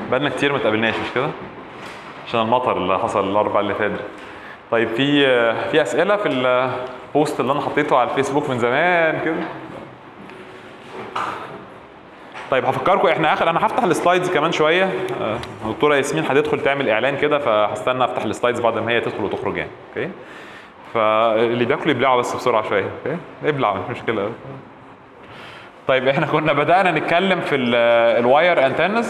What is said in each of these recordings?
بقالنا كتير ما اتقابلناش مش كده عشان المطر اللي حصل الاربع اللي فات ده. طيب في في اسئله في البوست اللي انا حطيته على الفيسبوك من زمان كده طيب هفكركم احنا اخر انا هفتح السلايدز كمان شويه آه، الدكتوره ياسمين هتدخل تعمل اعلان كده فهستنى افتح السلايدز بعد ما هي تدخل وتخرج يعني اوكي فاللي بياكلوا يبلعوا بس بسرعه شويه اوكي ابلع مش مشكله طيب احنا كنا بدانا نتكلم في ال- الواير انتنز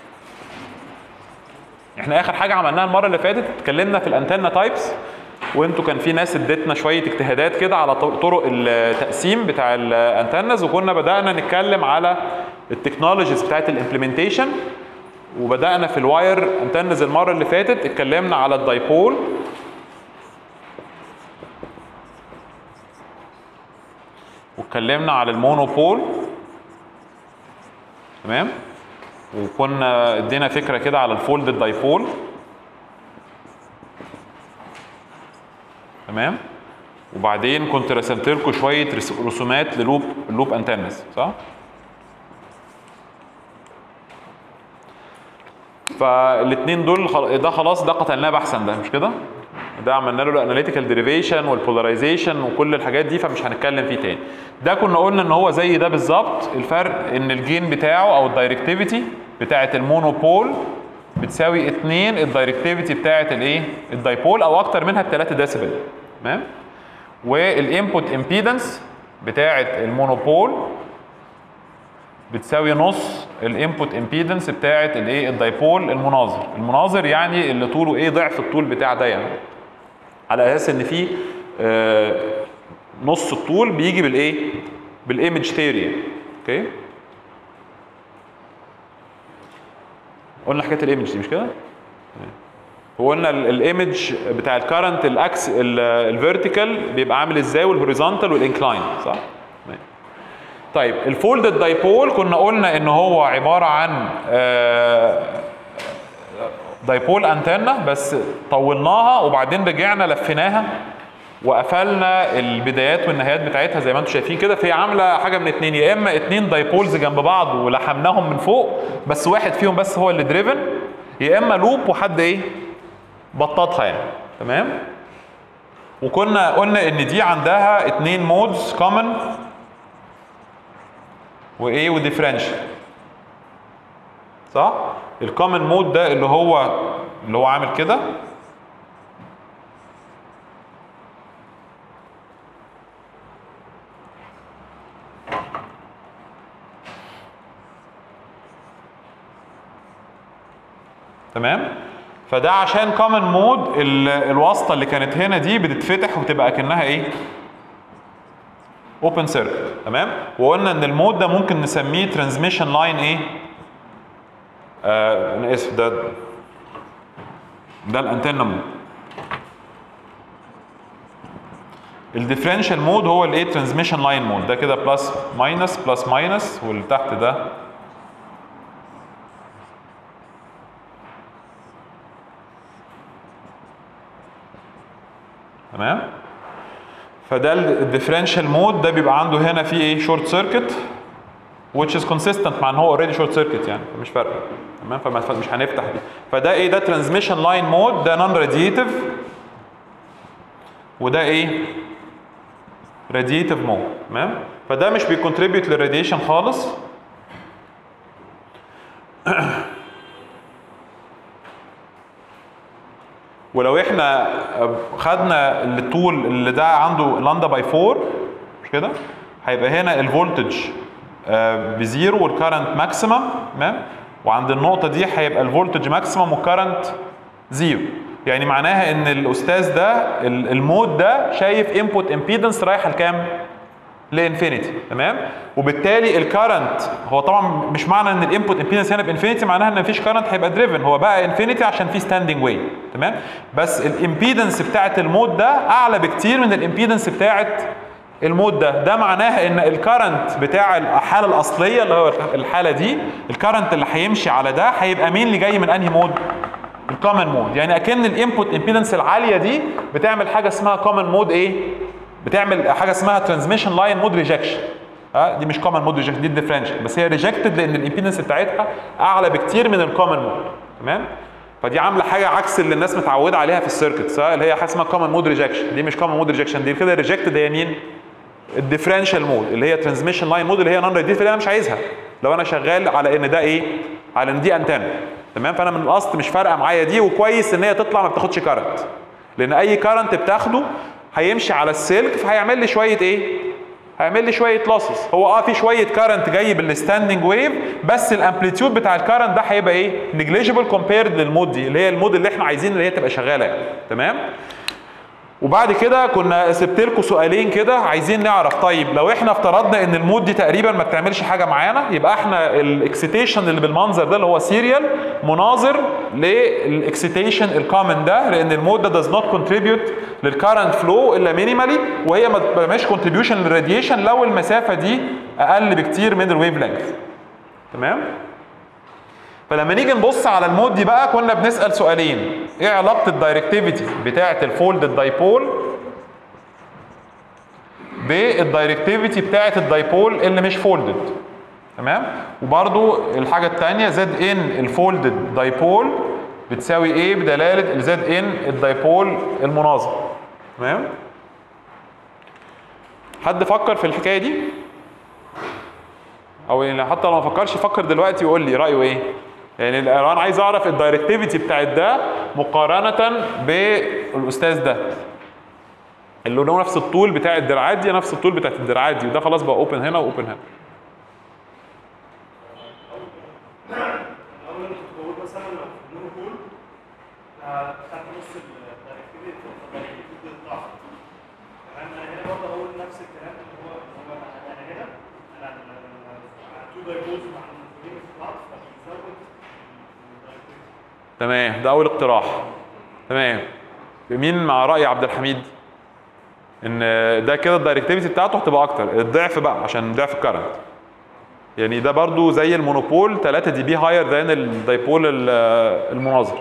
احنا اخر حاجه عملناها المره اللي فاتت اتكلمنا في الانتنه تايبس وانتوا كان في ناس ادتنا شويه اجتهادات كده على ط- طرق التقسيم بتاع الانتنز وكنا بدانا نتكلم على التكنولوجيز بتاعت الامبلمنتيشن وبدانا في الواير انتنز المره اللي فاتت اتكلمنا على الدايبول واتكلمنا على المونوبول تمام وكنا ادينا فكره كده على الفولد الدايبول تمام وبعدين كنت رسمت لكم شويه رس- رسومات للوب اللوب انتنز صح فالاثنين دول خل- ده خلاص ده قتلناه بحثا ده مش كده ده عملنا له الاناليتيكال ديريفيشن والبولاريزيشن وكل الحاجات دي فمش هنتكلم فيه تاني ده كنا قلنا ان هو زي ده بالظبط الفرق ان الجين بتاعه او الدايركتيفيتي بتاعه المونوبول بتساوي 2 الدايركتيفيتي بتاعه الايه الدايبول او اكتر منها ب 3 ديسيبل تمام والانبوت امبيدنس بتاعه المونوبول بتساوي نص الانبوت امبيدنس بتاعه الايه الدايبول المناظر المناظر يعني اللي طوله ايه ضعف الطول بتاع ده يعني على اساس ان في آه، نص الطول بيجي بالايه بالايمج ثيوري اوكي قلنا حكايه الايمج دي مش كده وقلنا الايمج بتاع الكرنت الاكس الفيرتيكال بيبقى عامل ازاي والهوريزونتال والانكلاين صح تمام. طيب الفولدد دايبول كنا قلنا ان هو عباره عن آه، دايبول انتنه بس طولناها وبعدين رجعنا لفيناها وقفلنا البدايات والنهايات بتاعتها زي ما انتم شايفين كده فهي عامله حاجه من اتنين يا اما اتنين دايبولز جنب بعض ولحمناهم من فوق بس واحد فيهم بس هو اللي دريفن يا اما لوب وحد ايه بططها يعني تمام وكنا قلنا ان دي عندها اتنين مودز كومن وايه وديفرنشال صح الكومن مود ده اللي هو اللي هو عامل كده تمام فده عشان كومن مود الواسطه اللي كانت هنا دي بتتفتح وتبقى كانها ايه اوبن سيركت تمام وقلنا ان المود ده ممكن نسميه ترانسميشن لاين ايه آه انا اسف ده ده الانتنه مود الديفرنشال مود هو الايه ترانسميشن لاين مود ده كده بلس ماينس بلس ماينس واللي تحت ده تمام فده الديفرنشال مود ده بيبقى عنده هنا في ايه شورت سيركت which is consistent مع ان هو اوريدي شورت سيركت يعني فمش فارقه تمام فمش هنفتح دي فده ايه ده ترانسميشن لاين مود ده نون راديتيف وده ايه راديتيف مود تمام فده مش بيكونتريبيوت للراديشن خالص ولو احنا خدنا الطول اللي ده عنده لاندا باي 4 مش كده هيبقى هنا الفولتج بزيرو والكرنت ماكسيمم تمام وعند النقطة دي هيبقى الفولتج ماكسيمم والكرنت زيرو يعني معناها ان الاستاذ ده المود ده شايف انبوت امبيدنس رايحة لكام؟ لانفينيتي تمام وبالتالي الكرنت هو طبعا مش معنى ان الانبوت امبيدنس هنا بانفينيتي معناها ان مفيش كرنت هيبقى دريفن هو بقى انفينيتي عشان في ستاندنج ويف تمام بس الامبيدنس بتاعت المود ده اعلى بكتير من الامبيدنس بتاعت المود ده ده معناها ان الكرنت بتاع الحاله الاصليه اللي هو الحاله دي الكرنت اللي هيمشي على ده هيبقى مين اللي جاي من انهي مود الكومن مود يعني اكن الانبوت امبيدنس العاليه دي بتعمل حاجه اسمها كومن مود ايه بتعمل حاجه اسمها ترانسميشن لاين مود ريجكشن ها دي مش كومن مود ريجكت دي الديفرنشال بس هي ريجكتد لان الامبيدنس بتاعتها اعلى بكتير من الكومن مود تمام فدي عامله حاجه عكس اللي الناس متعوده عليها في السيركت اللي هي حاجه اسمها كومن مود ريجكشن دي مش كومن مود ريجكشن دي كده ريجكتد هي مين؟ الديفرنشال مود اللي هي ترانسميشن لاين مود اللي هي نون ريديت اللي انا مش عايزها لو انا شغال على ان ده ايه؟ على ان دي انتنا تمام فانا من الاصل مش فارقه معايا دي وكويس ان هي تطلع ما بتاخدش كارنت لان اي كارنت بتاخده هيمشي على السلك فهيعمل لي شويه ايه؟ هيعمل لي شويه لوسز هو اه في شويه كارنت جاي بالستاندنج ويف بس الامبليتيود بتاع الكارنت ده هيبقى ايه؟ نيجليجيبل كومبيرد للمود دي اللي هي المود اللي احنا عايزين اللي هي تبقى شغاله يعني تمام؟ وبعد كده كنا سبت لكم سؤالين كده عايزين نعرف طيب لو احنا افترضنا ان المود دي تقريبا ما بتعملش حاجه معانا يبقى احنا الاكسيتيشن اللي بالمنظر ده اللي هو سيريال مناظر للاكسيتيشن الكومن ده لان المود ده does not contribute للكارنت فلو الا مينيمالي وهي ما بتعملش كونتريبيوشن للراديشن لو المسافه دي اقل بكتير من الويف لينث تمام فلما نيجي نبص على المود دي بقى كنا بنسال سؤالين ايه علاقه الدايركتيفيتي بتاعه الفولد دايبول بالدايركتيفيتي بتاعه الدايبول اللي مش فولدد تمام وبرده الحاجه الثانيه زد ان الفولدد دايبول بتساوي ايه بدلاله الزد ان الدايبول المناظر تمام حد فكر في الحكايه دي او يعني حتى لو ما فكرش يفكر دلوقتي ويقول لي رايه ايه يعني لو انا عايز اعرف الدايركتيفيتي بتاعت ده مقارنه بالاستاذ ده اللي هو نفس الطول بتاع الدراعات دي نفس الطول بتاعت الدراعات دي وده خلاص بقى اوبن هنا واوبن هنا اول كنت بقول مثلا لو في النور بول خدت نص الدايركتيفيتي الدايركتيفيتي ضعف تمام انا هنا برضه هقول نفس الكلام اللي هو اللي هو انا هنا انا تو دايبولز مع الموجودين في بعض فبيزود الدايركتيفيتي تمام ده اول اقتراح تمام مين مع راي عبد الحميد ان ده كده الدايركتيفيتي بتاعته هتبقى اكتر الضعف بقى عشان ضعف الكرنت يعني ده برضو زي المونوبول 3 دي بي هاير ذان الدايبول ال- المناظر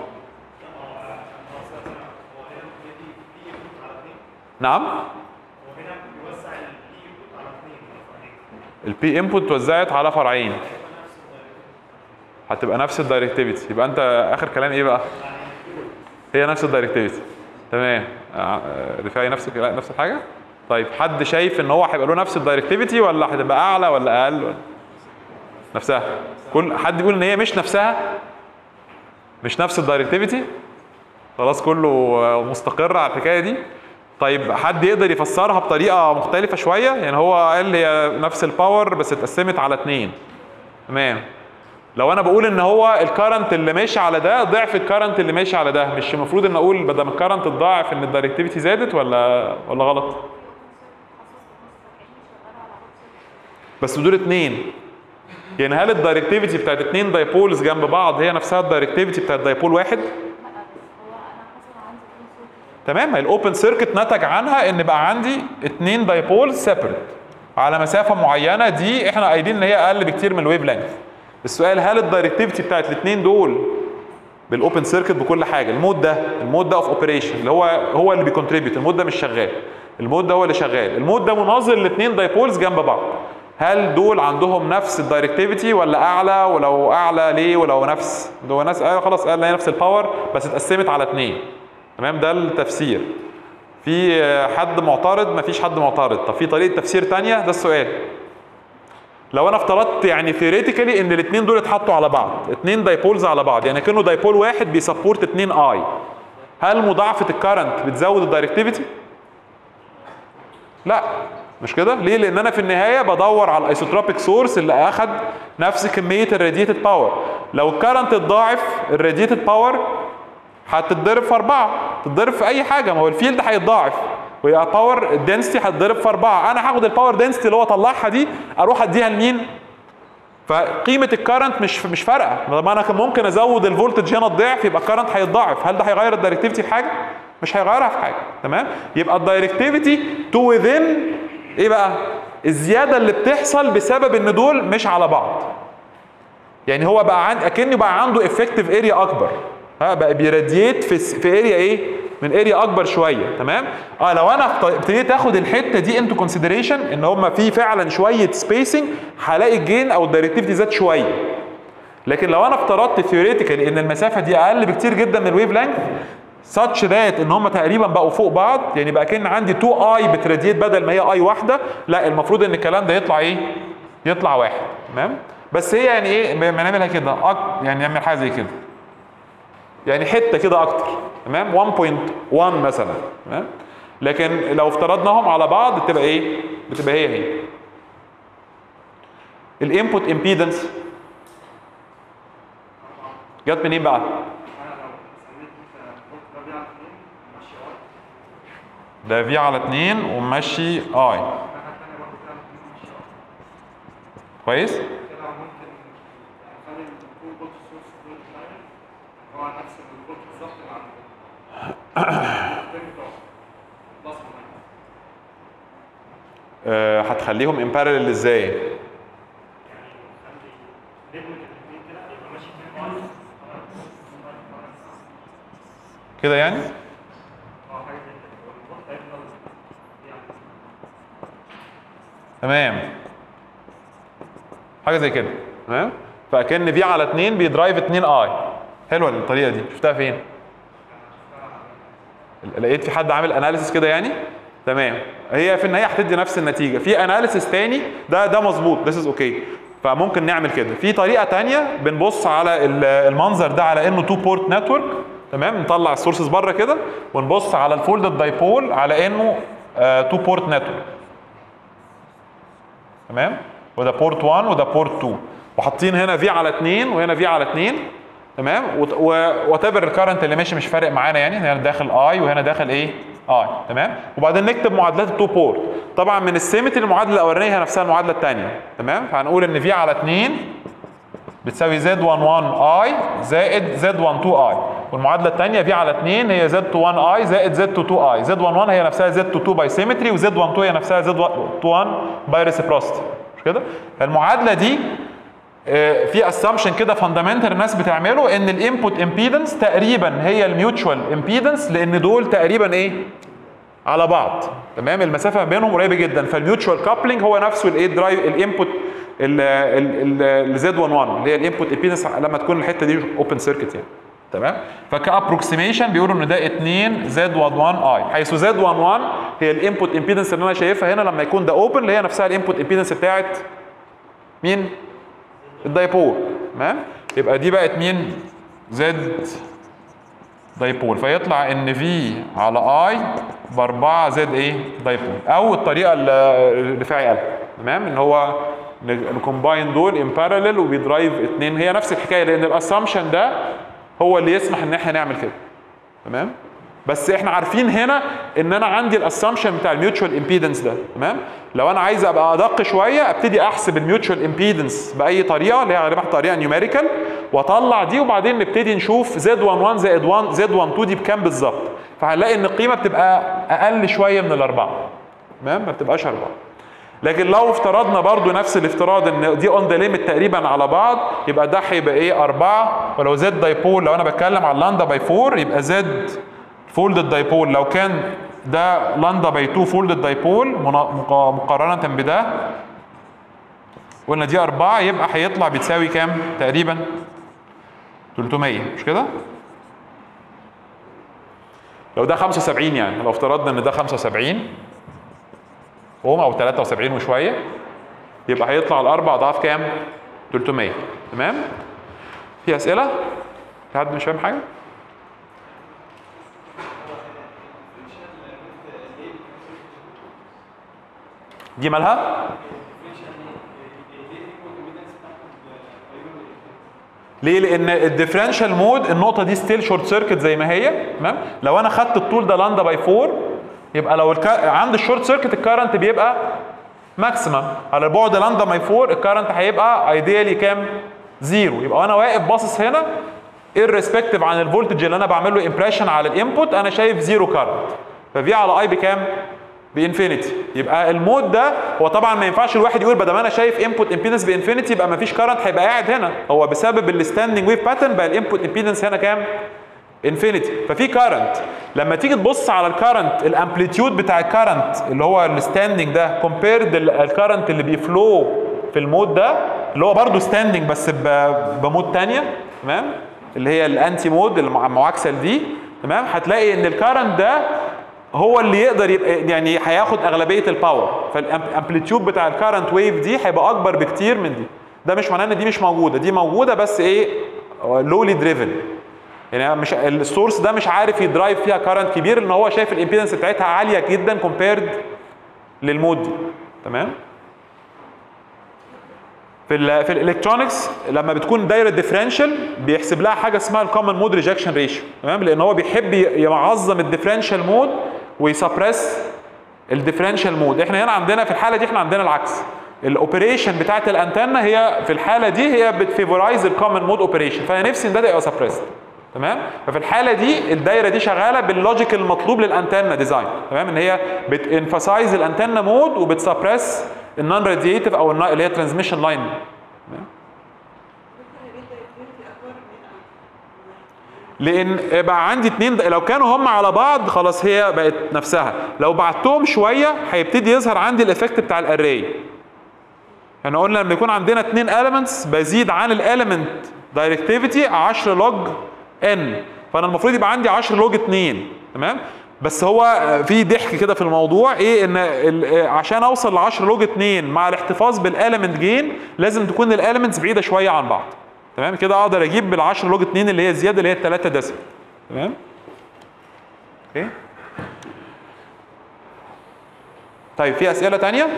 نعم هو هنا بيوزع البي انبوت على اثنين فرعين. البي انبوت اتوزعت على فرعين هتبقى نفس الدايركتيفيتي يبقى انت اخر كلام ايه بقى هي نفس الدايركتيفيتي تمام آه، رفاعي نفس لا نفس الحاجه طيب حد شايف ان هو هيبقى له نفس الدايركتيفيتي ولا هتبقى اعلى ولا اقل ولا نفسها كل حد يقول ان هي مش نفسها مش نفس الدايركتيفيتي خلاص كله آه، مستقر على الحكايه دي طيب حد يقدر يفسرها بطريقه مختلفه شويه يعني هو قال هي نفس الباور بس اتقسمت على اتنين تمام لو انا بقول ان هو الكرنت اللي ماشي على ده ضعف الكرنت اللي ماشي على ده مش المفروض ان اقول بدل ما الكرنت اتضاعف ان الدايركتيفيتي زادت ولا ولا غلط بس دول اتنين يعني هل الدايركتيفيتي بتاعت اتنين دايبولز جنب بعض هي نفسها الدايركتيفيتي بتاعت دايبول واحد تمام ما الاوبن سيركت نتج عنها ان بقى عندي اتنين دايبول سيبريت على مسافه معينه دي احنا قايلين ان هي اقل بكتير من الويف لينث السؤال هل الدايركتيفيتي بتاعت الاثنين دول بالاوبن سيركت بكل حاجه المود ده المود ده اوف اوبريشن اللي هو هو اللي بيكونتريبيوت المود ده مش شغال المود ده هو اللي شغال المود ده مناظر لاثنين دايبولز جنب بعض هل دول عندهم نفس الدايركتيفيتي ولا اعلى ولو اعلى ليه ولو نفس ده ناس قال خلاص قال هي نفس الباور بس اتقسمت على اثنين تمام ده التفسير في حد معترض مفيش حد معترض طب في طريقه تفسير تانية ده السؤال لو انا افترضت يعني ثيوريتيكالي ان الاثنين دول اتحطوا على بعض اثنين دايبولز على بعض يعني كانه دايبول واحد بيسبورت اثنين اي هل مضاعفه الكرنت بتزود الدايركتيفيتي لا مش كده ليه لان انا في النهايه بدور على الايسوتروبيك سورس اللي اخد نفس كميه الراديتد باور لو الكرنت اتضاعف الراديتد باور هتتضرب في اربعه تتضرب في اي حاجه ما هو الفيلد هيتضاعف ويبقى باور الدنسيتي هتضرب في اربعه انا هاخد الباور دنسيتي اللي هو طلعها دي اروح اديها لمين؟ فقيمه الكرنت مش مش فارقه ما انا كان ممكن ازود الفولتج هنا الضعف يبقى الكرنت هيتضاعف هل ده هيغير الدايركتيفيتي في حاجه؟ مش هيغيرها في حاجه تمام؟ يبقى الدايركتيفيتي تو within ايه بقى؟ الزياده اللي بتحصل بسبب ان دول مش على بعض يعني هو بقى عند اكنه بقى عنده افكتيف اريا اكبر ها بقى بيراديت في في اريا ايه من اريا اكبر شويه تمام اه لو انا ابت- ابتديت اخد الحته دي انتو كونسيدريشن ان هم في فعلا شويه سبيسنج هلاقي الجين او الدايركتيفيتي زاد شويه لكن لو انا افترضت ثيوريتيكالي ان المسافه دي اقل بكتير جدا من الويف لينث such that ان هم تقريبا بقوا فوق بعض يعني بقى كان عندي 2 اي بتراديت بدل ما هي اي واحده لا المفروض ان الكلام ده يطلع ايه؟ يطلع واحد تمام؟ بس هي يعني ايه ما نعملها كده أك... يعني نعمل حاجه زي كده يعني حته كده اكتر تمام 1.1 مثلا تمام لكن لو افترضناهم على بعض بتبقى ايه؟ بتبقى هي هي الانبوت امبيدنس جت منين بقى؟ انا لو سميت قلت ده بيعمل اثنين ماشي ار ده في على 2 وماشي اي الناحيه الثانيه برضه بتعمل اثنين ماشي ار كويس؟ كده ممكن نخلي الفول بوت سورس فول لاين هو نفس البوت بالظبط اللي عند التاني بتاعه بلس وماينس أه هتخليهم ان بارلل ازاي؟ يعني نخلي نبني الاثنين كده يبقى ماشي اثنين ار كده يعني؟ اه حاجه زي كده والبوت هيفضل يعني تمام حاجه زي كده تمام فاكن في على 2 بيدرايف 2 اي حلوه الطريقه دي شفتها فين لقيت في حد عامل اناليسيس كده يعني تمام هي في النهايه هتدي نفس النتيجه في اناليسيس تاني ده ده مظبوط ذس از اوكي فممكن نعمل كده في طريقه تانية بنبص على ال- المنظر ده على انه تو بورت نتورك تمام نطلع السورسز بره كده ونبص على الفولدد دايبول على انه تو بورت نتورك تمام وده بورت 1 وده بورت 2 وحاطين هنا في على 2 وهنا في على 2 تمام وات ايفر الكرنت اللي ماشي مش فارق معانا يعني هنا داخل اي وهنا داخل ايه اي تمام وبعدين نكتب معادلات التو بورت طبعا من السيمتري المعادله الاولانيه هي نفسها المعادله الثانيه تمام فهنقول ان في على 2 بتساوي زد 1 1 اي زائد زد 1 2 اي والمعادله الثانيه في على 2 هي زد 2 1 اي زائد زد 2 اي زد 1 1 هي نفسها زد 2 باي سيمتري وزد 1 2 هي نفسها زد 1 باي ريسبروسيتي مش كده المعادله دي آه، في اسامبشن كده فاندامنتال الناس بتعمله ان الانبوت امبيدنس تقريبا هي الميوتشوال امبيدنس لان دول تقريبا ايه على بعض تمام المسافه ما بينهم قريبه جدا فالميوتشوال كابلنج هو نفسه الايه درايف الانبوت الزد 1 1 اللي هي الانبوت امبيدنس لما تكون الحته دي اوبن سيركت يعني تمام فكابروكسيميشن بيقولوا ان ده 2 زد 1 1 اي حيث زد 1 1 هي الانبوت امبيدنس اللي انا شايفها هنا لما يكون ده اوبن اللي هي نفسها الانبوت امبيدنس بتاعت مين؟ الدايبول تمام يبقى دي بقت مين؟ زد دايبول فيطلع ان في على اي ب 4 زد ايه دايبول او الطريقه اللي رفاعي قالها تمام ان هو نكومباين دول ان باراليل وبيدرايف اتنين هي نفس الحكايه لان الاسامبشن ده هو اللي يسمح ان احنا نعمل كده تمام بس احنا عارفين هنا ان انا عندي الاسامبشن بتاع الميوتشوال امبيدنس ده تمام لو انا عايز ابقى ادق شويه ابتدي احسب الميوتشوال امبيدنس باي طريقه اللي هي غالبا طريقه نيوميريكال واطلع دي وبعدين نبتدي نشوف زد 1 1 زائد 1 زد 1 2 دي بكام بالظبط فهنلاقي ان القيمه بتبقى اقل شويه من الاربعه تمام ما بتبقاش اربعه لكن لو افترضنا برضو نفس الافتراض ان دي اون ذا ليميت تقريبا على بعض يبقى ده هيبقى ايه 4 ولو زد دايبول لو انا بتكلم على لاندا باي 4 يبقى زد فولدد دايبول لو كان ده لاندا باي 2 فولدد دايبول مقارنه بده قلنا دي 4 يبقى هيطلع بتساوي كام تقريبا 300 مش كده لو ده 75 يعني لو افترضنا ان ده 75 اوم او 73 وشويه يبقى هيطلع الاربع اضعاف كام 300 تمام في اسئله في حد مش فاهم حاجه دي مالها ليه؟ لان الديفرنشال مود النقطه دي ستيل شورت سيركت زي ما هي تمام لو انا خدت الطول ده لاندا باي 4 يبقى لو الك... عند الشورت سيركت الكارنت بيبقى ماكسيمم على بعد لاندا باي 4 الكارنت هيبقى ايديالي كام؟ زيرو يبقى وانا واقف باصص هنا irrespective عن الفولتج اللي انا بعمل له امبريشن على الانبوت انا شايف زيرو كارنت ففي على اي بكام؟ بانفينيتي يبقى المود ده هو طبعا ما ينفعش الواحد يقول بدل ما انا شايف انبوت امبيدنس بانفينيتي يبقى ما فيش كارنت هيبقى قاعد هنا هو بسبب الستاندنج ويف باترن بقى الانبوت امبيدنس هنا كام انفينيتي ففي كارنت لما تيجي تبص على الكارنت الامبليتيود بتاع الكارنت اللي هو الستاندنج ده كومبيرد الكارنت اللي بيفلو في المود ده اللي هو برضه ستاندنج بس ب- بمود تانية تمام اللي هي الانتي مود المعاكسه دي تمام هتلاقي ان الكارنت ده هو اللي يقدر يبقى يعني هياخد اغلبيه الباور فالامبليتيود بتاع الكارنت ويف دي هيبقى اكبر بكتير من دي ده مش معناه ان دي مش موجوده دي موجوده بس ايه لولي دريفن يعني مش السورس ده مش عارف يدرايف فيها كارنت كبير ان هو شايف الامبيدنس بتاعتها عاليه جدا كومبيرد للمود دي تمام في ال في الالكترونكس لما بتكون دايره ديفرنشال بيحسب لها حاجه اسمها الكومن مود ريجكشن ريشيو تمام لان هو بيحب ي- يعظم الديفرنشال مود ويسبريس الديفرنشال مود احنا هنا عندنا في الحاله دي احنا عندنا العكس الاوبريشن بتاعت الانتنه هي في الحاله دي هي بتفيفورايز الكومن مود اوبريشن فانا نفسي ان ده يبقى سبريست تمام ففي الحاله دي الدايره دي شغاله باللوجيك المطلوب للانتنه ديزاين تمام ان هي بتنفسايز الانتنه مود وبتسبريس النون راديتيف او النا- اللي هي ترانسميشن لاين لان بقى عندي اتنين لو كانوا هم على بعض خلاص هي بقت نفسها لو بعتهم شويه هيبتدي يظهر عندي الايفكت بتاع الاري احنا قلنا لما يكون عندنا اتنين elements بزيد عن الاليمنت دايركتيفيتي 10 لوج ان فانا المفروض يبقى عندي 10 لوج 2 تمام بس هو في ضحك كده في الموضوع ايه ان ال- عشان اوصل ل 10 لوج 2 مع الاحتفاظ بالاليمنت جين لازم تكون الاليمنتس بعيده شويه عن بعض تمام كده اقدر اجيب بال 10 لوج 2 اللي هي الزياده اللي هي 3 ديسيمال تمام اوكي طيب في اسئله تانية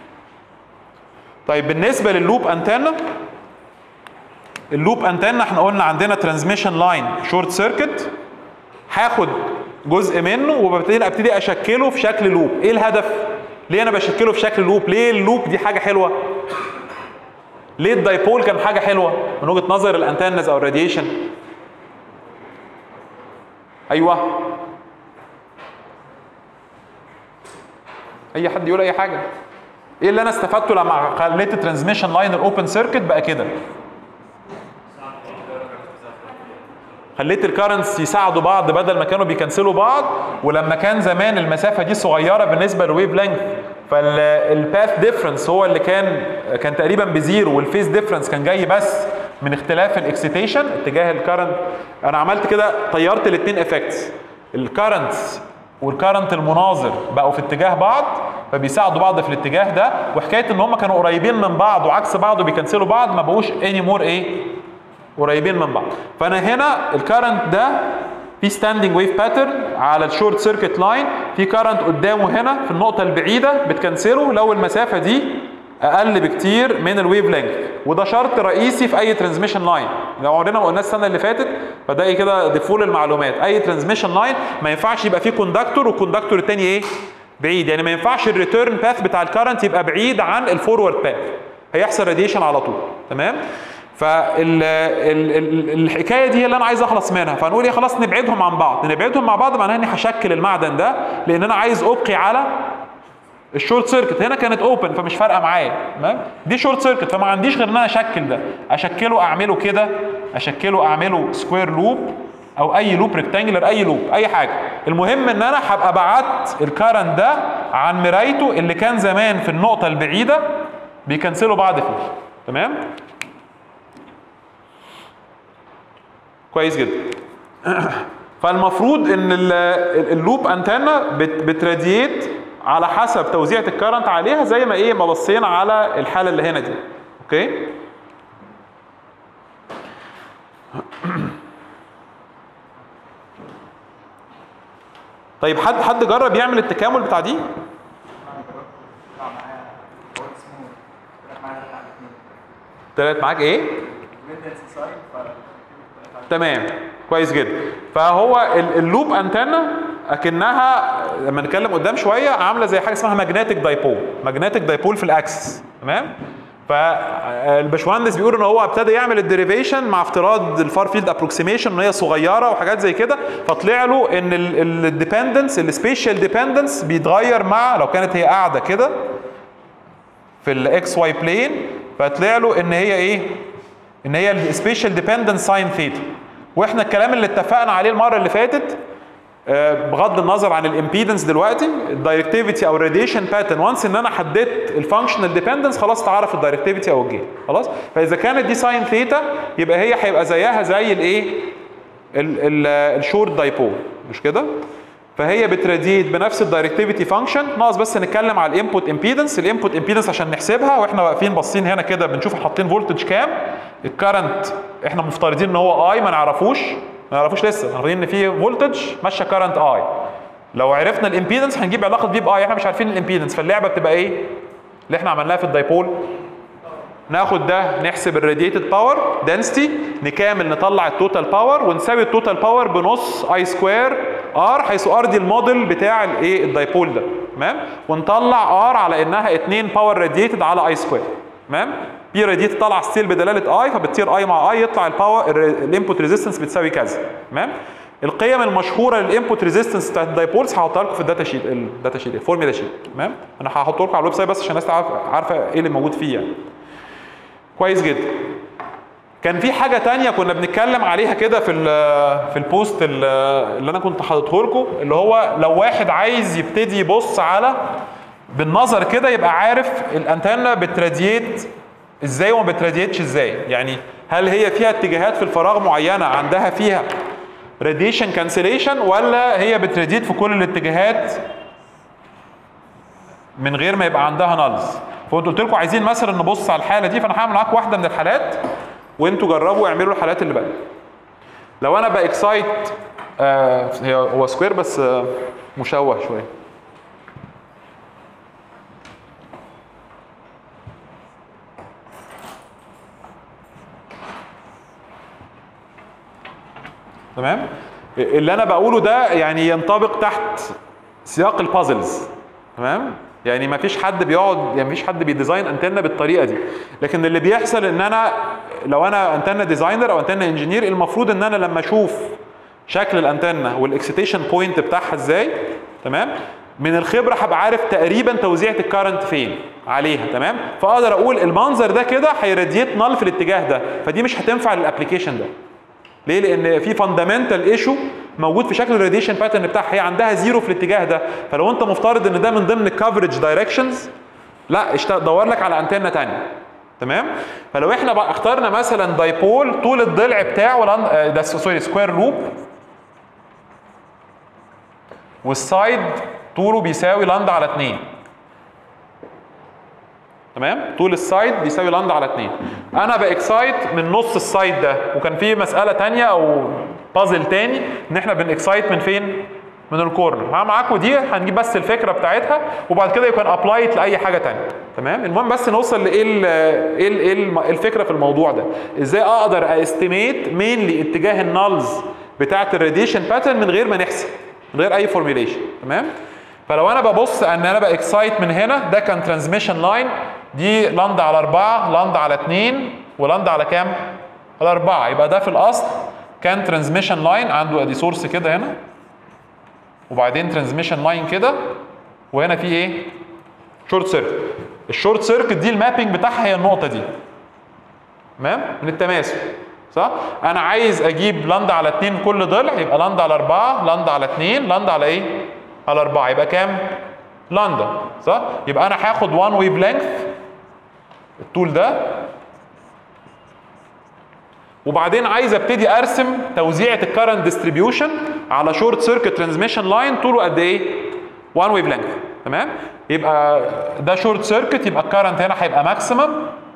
طيب بالنسبه لللوب انتنا اللوب انتنا احنا قلنا عندنا ترانسميشن لاين شورت سيركت هاخد جزء منه وببتدي ابتدي اشكله في شكل لوب ايه الهدف ليه انا بشكله في شكل لوب ليه اللوب دي حاجه حلوه ليه الدايبول كان حاجه حلوه من وجهه نظر الانتنز او الراديشن ايوه اي حد يقول اي حاجه ايه اللي انا استفدته لما خليت الترانسميشن لاين الاوبن سيركت بقى كده خليت الكارنتس يساعدوا بعض بدل ما كانوا بيكنسلوا بعض ولما كان زمان المسافه دي صغيره بالنسبه للويف لينث فالباث ديفرنس هو اللي كان كان تقريبا بزيرو والفيز ديفرنس كان جاي بس من اختلاف الاكسيتيشن اتجاه الكارنت انا عملت كده طيرت الاثنين افكتس الكارنتس والكارنت المناظر بقوا في اتجاه بعض فبيساعدوا بعض في الاتجاه ده وحكايه ان هم كانوا قريبين من بعض وعكس بعض وبيكنسلوا بعض ما بقوش اني مور ايه قريبين من بعض فانا هنا الكارنت ده في ستاندنج ويف باترن على الشورت سيركت لاين في كارنت قدامه هنا في النقطه البعيده بتكنسله لو المسافه دي اقل بكتير من الويف لينث وده شرط رئيسي في اي ترانسميشن لاين لو عمرنا ما قلناه السنه اللي فاتت فده إيه كده ديفول المعلومات اي ترانسميشن لاين ما ينفعش يبقى فيه كوندكتور والكوندكتور الثاني ايه بعيد يعني ما ينفعش الريتيرن باث بتاع الكارنت يبقى بعيد عن الفورورد باث هيحصل راديشن على طول تمام فالحكايه دي هي اللي انا عايز اخلص منها فنقول ايه خلاص نبعدهم عن بعض نبعدهم مع بعض معناها اني هشكل المعدن ده لان انا عايز ابقي على الشورت سيركت هنا كانت اوبن فمش فارقه معايا تمام دي شورت سيركت فما عنديش غير ان انا اشكل ده اشكله اعمله كده اشكله اعمله سكوير لوب او اي لوب ريكتانجلر اي لوب اي حاجه المهم ان انا هبقى بعدت الكارنت ده عن مرايته اللي كان زمان في النقطه البعيده بيكنسلوا بعض فيه تمام كويس جدا فالمفروض ان ال- ال- اللوب انتنا بت- بتراديت على حسب توزيعة الكرنت عليها زي ما ايه ما بصينا على الحالة اللي هنا دي اوكي طيب حد حد جرب يعمل التكامل بتاع دي طلعت معاك ايه تمام كويس جدا فهو ال- اللوب انتنا اكنها لما نتكلم قدام شويه عامله زي حاجه اسمها ماجنتيك دايبول ماجنتيك دايبول في الاكسس تمام فالباشمهندس بيقول ان هو ابتدى يعمل الديريفيشن مع افتراض الفار فيلد ابروكسيميشن ان هي صغيره وحاجات زي كده فطلع له ان الديبندنس السبيشال ديبندنس بيتغير مع لو كانت هي قاعده كده في الاكس واي بلين فطلع له ان هي ايه ان هي السبيشال ديبندنس ساين ثيتا واحنا الكلام اللي اتفقنا عليه المره اللي فاتت آه، بغض النظر عن الامبيدنس دلوقتي الدايركتيفيتي او الراديشن باترن وانس ان انا حددت الفانكشنال ديبندنس خلاص تعرف الدايركتيفيتي او الجين خلاص فاذا كانت دي ساين ثيتا يبقى هي هيبقى زيها زي الايه الشورت دايبول مش كده فهي بتراديت بنفس الدايركتيفيتي فانكشن ناقص بس نتكلم على الانبوت امبيدنس الانبوت امبيدنس عشان نحسبها واحنا واقفين باصين هنا كده بنشوف حاطين فولتج كام الكرنت احنا مفترضين ان هو اي ما نعرفوش ما نعرفوش لسه عارفين ان في فولتج ماشيه كرنت اي لو عرفنا الامبيدنس هنجيب علاقه في باي احنا مش عارفين الامبيدنس فاللعبه بتبقى ايه اللي احنا عملناها في الدايبول ناخد ده نحسب الراديتد باور دنسيتي نكامل نطلع التوتال باور ونساوي التوتال باور بنص اي سكوير ار حيث ار دي الموديل بتاع الايه الدايبول ده تمام ونطلع ار على انها 2 باور راديتد على اي سكوير تمام بي راديتد طالعه ستيل بدلاله اي فبتطير اي مع اي يطلع الباور الانبوت ريزيستنس بتساوي كذا تمام القيم المشهوره للانبوت ريزيستنس بتاعت الدايبولز هحطها لكم في الداتا شيت الداتا شيت الفورميلا شيت تمام انا هحطه لكم على الويب سايت بس عشان الناس تعرف عارفه ايه اللي موجود فيه يعني كويس جدا كان في حاجة تانية كنا بنتكلم عليها كده في ال في البوست ال- اللي انا كنت حاططه لكم اللي هو لو واحد عايز يبتدي يبص على بالنظر كده يبقى عارف الانتنة بتراديت ازاي وما بتراديتش ازاي يعني هل هي فيها اتجاهات في الفراغ معينة عندها فيها راديشن كانسليشن ولا هي بتراديت في كل الاتجاهات من غير ما يبقى عندها نالز فقلت قلت لكم عايزين مثلا نبص على الحاله دي فانا هعمل معاكم واحده من الحالات وانتوا جربوا اعملوا الحالات اللي باقيه لو انا باكسايت آه هي هو سكوير بس آه مشوه شويه تمام اللي انا بقوله ده يعني ينطبق تحت سياق البازلز تمام يعني ما فيش حد بيقعد يعني ما فيش حد بيديزاين انتنه بالطريقه دي لكن اللي بيحصل ان انا لو انا انتنه ديزاينر او انتنه انجينير المفروض ان انا لما اشوف شكل الانتنه والاكسيتيشن بوينت بتاعها ازاي تمام من الخبره هبقى عارف تقريبا توزيعه الكارنت فين عليها تمام فاقدر اقول المنظر ده كده هيراديت نال في الاتجاه ده فدي مش هتنفع للابلكيشن ده ليه؟ لان في فاندامنتال ايشو موجود في شكل الراديشن باترن بتاعها هي عندها زيرو في الاتجاه ده فلو انت مفترض ان ده من ضمن الكفرج دايركشنز لا اشت- دور لك على انتنه ثانيه تمام فلو احنا بقى اخترنا مثلا دايبول طول الضلع بتاعه لان- آه، ده سوري سكوير لوب والسايد طوله بيساوي لندا على 2 تمام طول السايد بيساوي لندا على 2 انا باكسايت من نص السايد ده وكان في مساله تانية او بازل تاني ان احنا بنكسايت من فين من الكورنر ها معاكم دي هنجيب بس الفكره بتاعتها وبعد كده يكون ابلايت لاي حاجه تانية تمام المهم بس نوصل لايه ال- ايه ال- ايه الم- الفكره في الموضوع ده ازاي اقدر استيميت مينلي اتجاه النالز بتاعه الراديشن باترن من غير ما نحسب من غير اي فورميليشن تمام فلو انا ببص ان انا باكسايت من هنا ده كان ترانسميشن لاين دي لندا على 4 لندا على 2 ولندا على كام؟ على 4 يبقى ده في الاصل كان ترانسميشن لاين عنده ادي سورس كده هنا وبعدين ترانسميشن لاين كده وهنا في ايه؟ شورت سيركت الشورت سيركت دي المابينج بتاعها هي النقطه دي تمام من التماثل صح انا عايز اجيب لندا على 2 كل ضلع يبقى لندا على 4 لندا على 2 لندا على ايه على 4 يبقى كام لندا صح يبقى انا هاخد 1 ويف لينث الطول ده وبعدين عايز ابتدي ارسم توزيعه الكرنت ديستريبيوشن على شورت سيركت ترانسميشن لاين طوله قد ايه 1 ويف لينث تمام يبقى ده شورت سيركت يبقى الكرنت هنا هيبقى ماكسيمم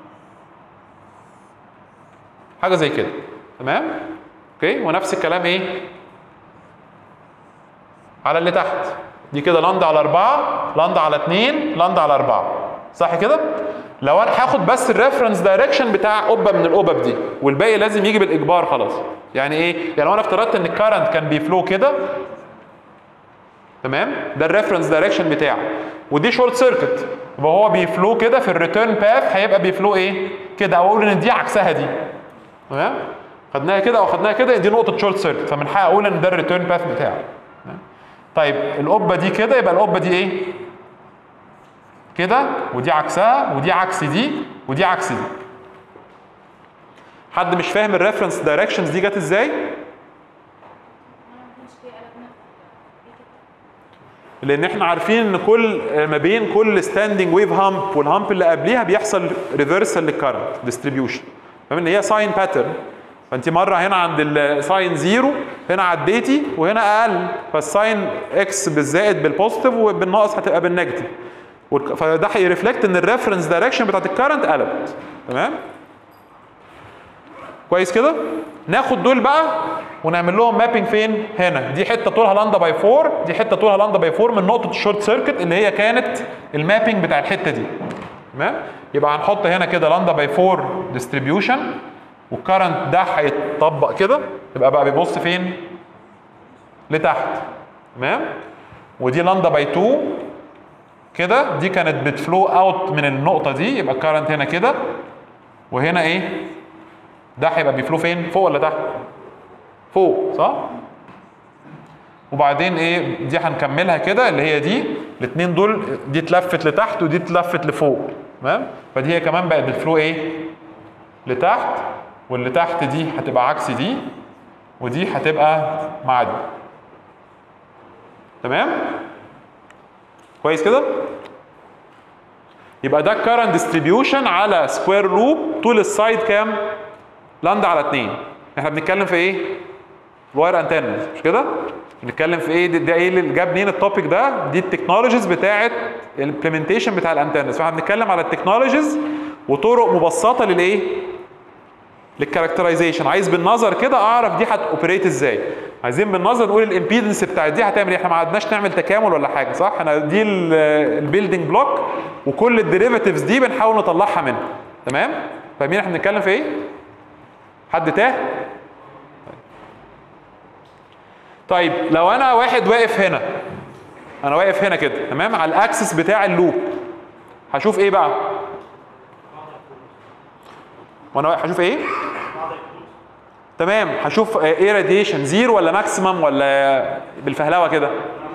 حاجه زي كده تمام اوكي ونفس الكلام ايه على اللي تحت دي كده لندا على 4 لندا على 2 لندا على 4 صح كده لو انا هاخد بس الريفرنس دايركشن بتاع قبه من القبب دي والباقي لازم يجي بالاجبار خلاص يعني ايه يعني لو انا افترضت ان الكرنت كان بيفلو كده تمام ده الريفرنس دايركشن بتاعه ودي شورت سيركت يبقى هو بيفلو كده في الريتيرن باث هيبقى بيفلو ايه كده او اقول ان دي عكسها دي تمام خدناها كده او خدناها كده دي نقطه شورت سيركت فمن حق اقول ان ده الريتيرن باث بتاعه تمام؟ طيب القبه دي كده يبقى القبه دي ايه كده ودي عكسها ودي عكس دي ودي عكس دي حد مش فاهم الريفرنس دايركشنز دي جت ازاي لان احنا عارفين ان كل ما بين كل ستاندنج ويف هامب والهامب اللي قبليها بيحصل ريفرسال للكرنت ديستريبيوشن فاهم ان هي ساين باترن فانت مره هنا عند الساين زيرو هنا عديتي وهنا اقل فالساين اكس بالزائد بالبوزيتيف وبالناقص هتبقى بالنيجاتيف والك- فده هيرفلكت ان الريفرنس دايركشن بتاعت الكرنت قلبت تمام كويس كده ناخد دول بقى ونعمل لهم مابينج فين هنا دي حته طولها لاندا باي 4 دي حته طولها لاندا باي 4 من نقطه الشورت سيركت اللي هي كانت المابينج بتاع الحته دي تمام يبقى هنحط هنا كده لاندا باي 4 ديستريبيوشن والكرنت ده هيتطبق كده يبقى بقى بيبص فين لتحت تمام ودي لاندا باي 2 كده دي كانت بتفلو اوت من النقطه دي يبقى الكرنت هنا كده وهنا ايه ده هيبقى بيفلو فين فوق ولا تحت فوق صح وبعدين ايه دي هنكملها كده اللي هي دي الاثنين دول دي اتلفت لتحت ودي اتلفت لفوق تمام فدي هي كمان بقت بتفلو ايه لتحت واللي تحت دي هتبقى عكس دي ودي هتبقى مع دي تمام كويس كده يبقى ده current distribution على سكوير لوب طول السايد كام لاند على 2 احنا بنتكلم في ايه واير انتنز مش كده بنتكلم في ايه ده, ده ايه اللي جاب منين التوبيك ده دي التكنولوجيز بتاعه الامبلمنتيشن بتاع الانتنز فاحنا بنتكلم على التكنولوجيز وطرق مبسطه للايه للكاركترايزيشن عايز بالنظر كده اعرف دي هتوبريت ازاي عايزين بالنظر نقول الامبيدنس بتاعت دي هتعمل ايه احنا ما عدناش نعمل تكامل ولا حاجه صح احنا دي البيلدنج بلوك وكل الديريفاتيفز دي بنحاول نطلعها منها تمام فاهمين احنا بنتكلم في ايه حد تاه طيب لو انا واحد واقف هنا انا واقف هنا كده تمام على الاكسس بتاع اللوب هشوف ايه بقى وانا واقف هشوف ايه تمام هشوف آه، ايه راديشن زيرو ولا ماكسيمم ولا بالفهلوه كده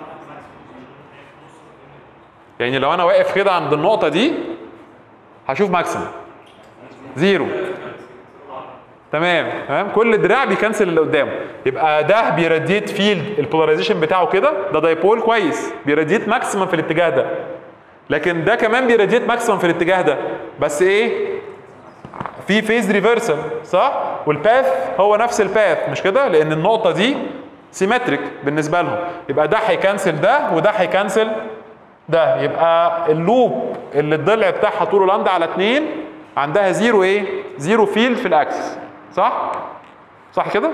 يعني لو انا واقف كده عند النقطه دي هشوف ماكسيمم زيرو تمام تمام كل دراع بيكنسل اللي قدامه يبقى ده بيراديت فيلد البولاريزيشن بتاعه كده ده دايبول كويس بيراديت ماكسيمم في الاتجاه ده لكن ده كمان بيراديت ماكسيمم في الاتجاه ده بس ايه في فيز ريفرسال صح والباث هو نفس الباث مش كده لان النقطه دي سيمتريك بالنسبه لهم يبقى ده هيكنسل ده وده هيكنسل ده يبقى اللوب اللي الضلع بتاعها طوله لامدا على 2 عندها زيرو ايه زيرو فيلد في الاكسس صح صح كده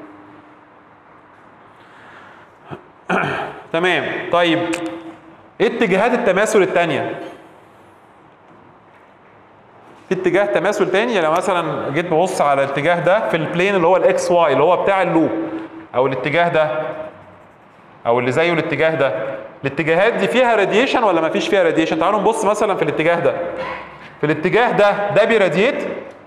تمام طيب ايه اتجاهات التماثل الثانيه في اتجاه تماثل تاني يعني مثلا جيت ببص على الاتجاه ده في البلين اللي هو الاكس واي اللي هو بتاع اللوب او الاتجاه ده او اللي زيه الاتجاه ده الاتجاهات دي فيها راديشن ولا ما فيش فيها راديشن تعالوا نبص مثلا في الاتجاه ده في الاتجاه ده ده بيراديت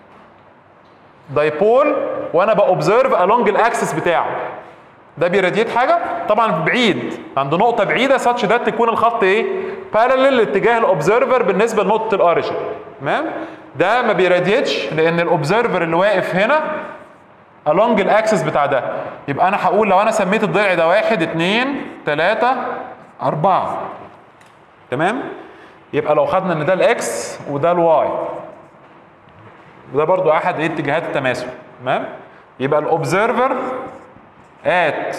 دايبول وانا باوبزرف along الاكسس بتاعه ده بيراديت حاجه طبعا بعيد عند نقطه بعيده ساتش ده تكون الخط ايه بارلل لاتجاه الاوبزرفر بالنسبه لنقطه الاوريجن تمام ده ما بيراديتش لان الاوبزرفر اللي واقف هنا along الاكسس بتاع ده يبقى انا هقول لو انا سميت الضلع ده واحد اتنين تلاته اربعه تمام يبقى لو خدنا ان ده الاكس وده الواي وده برضو احد ايه اتجاهات التماثل تمام يبقى الاوبزرفر ات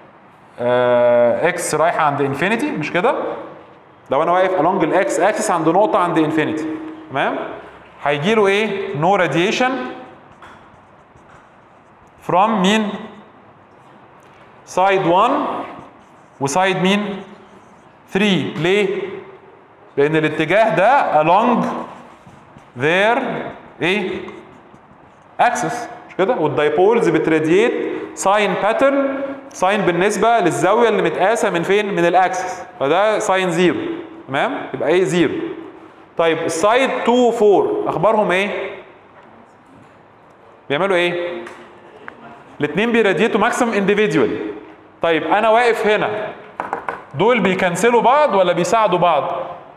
اكس رايحه عند انفينيتي مش كده لو انا واقف along الاكس اكسس عند نقطه عند انفينيتي تمام هيجي له ايه نو راديشن فروم مين سايد 1 وسايد مين 3 ليه لان الاتجاه ده along their ايه اكسس مش كده والدايبولز بتراديت ساين باترن ساين بالنسبه للزاويه اللي متقاسه من فين من الاكسس فده ساين زيرو تمام يبقى ايه زيرو طيب السايد 2 و 4 اخبارهم ايه بيعملوا ايه الاثنين بيراديتوا ماكسيمم انديفيدوال طيب انا واقف هنا دول بيكنسلوا بعض ولا بيساعدوا بعض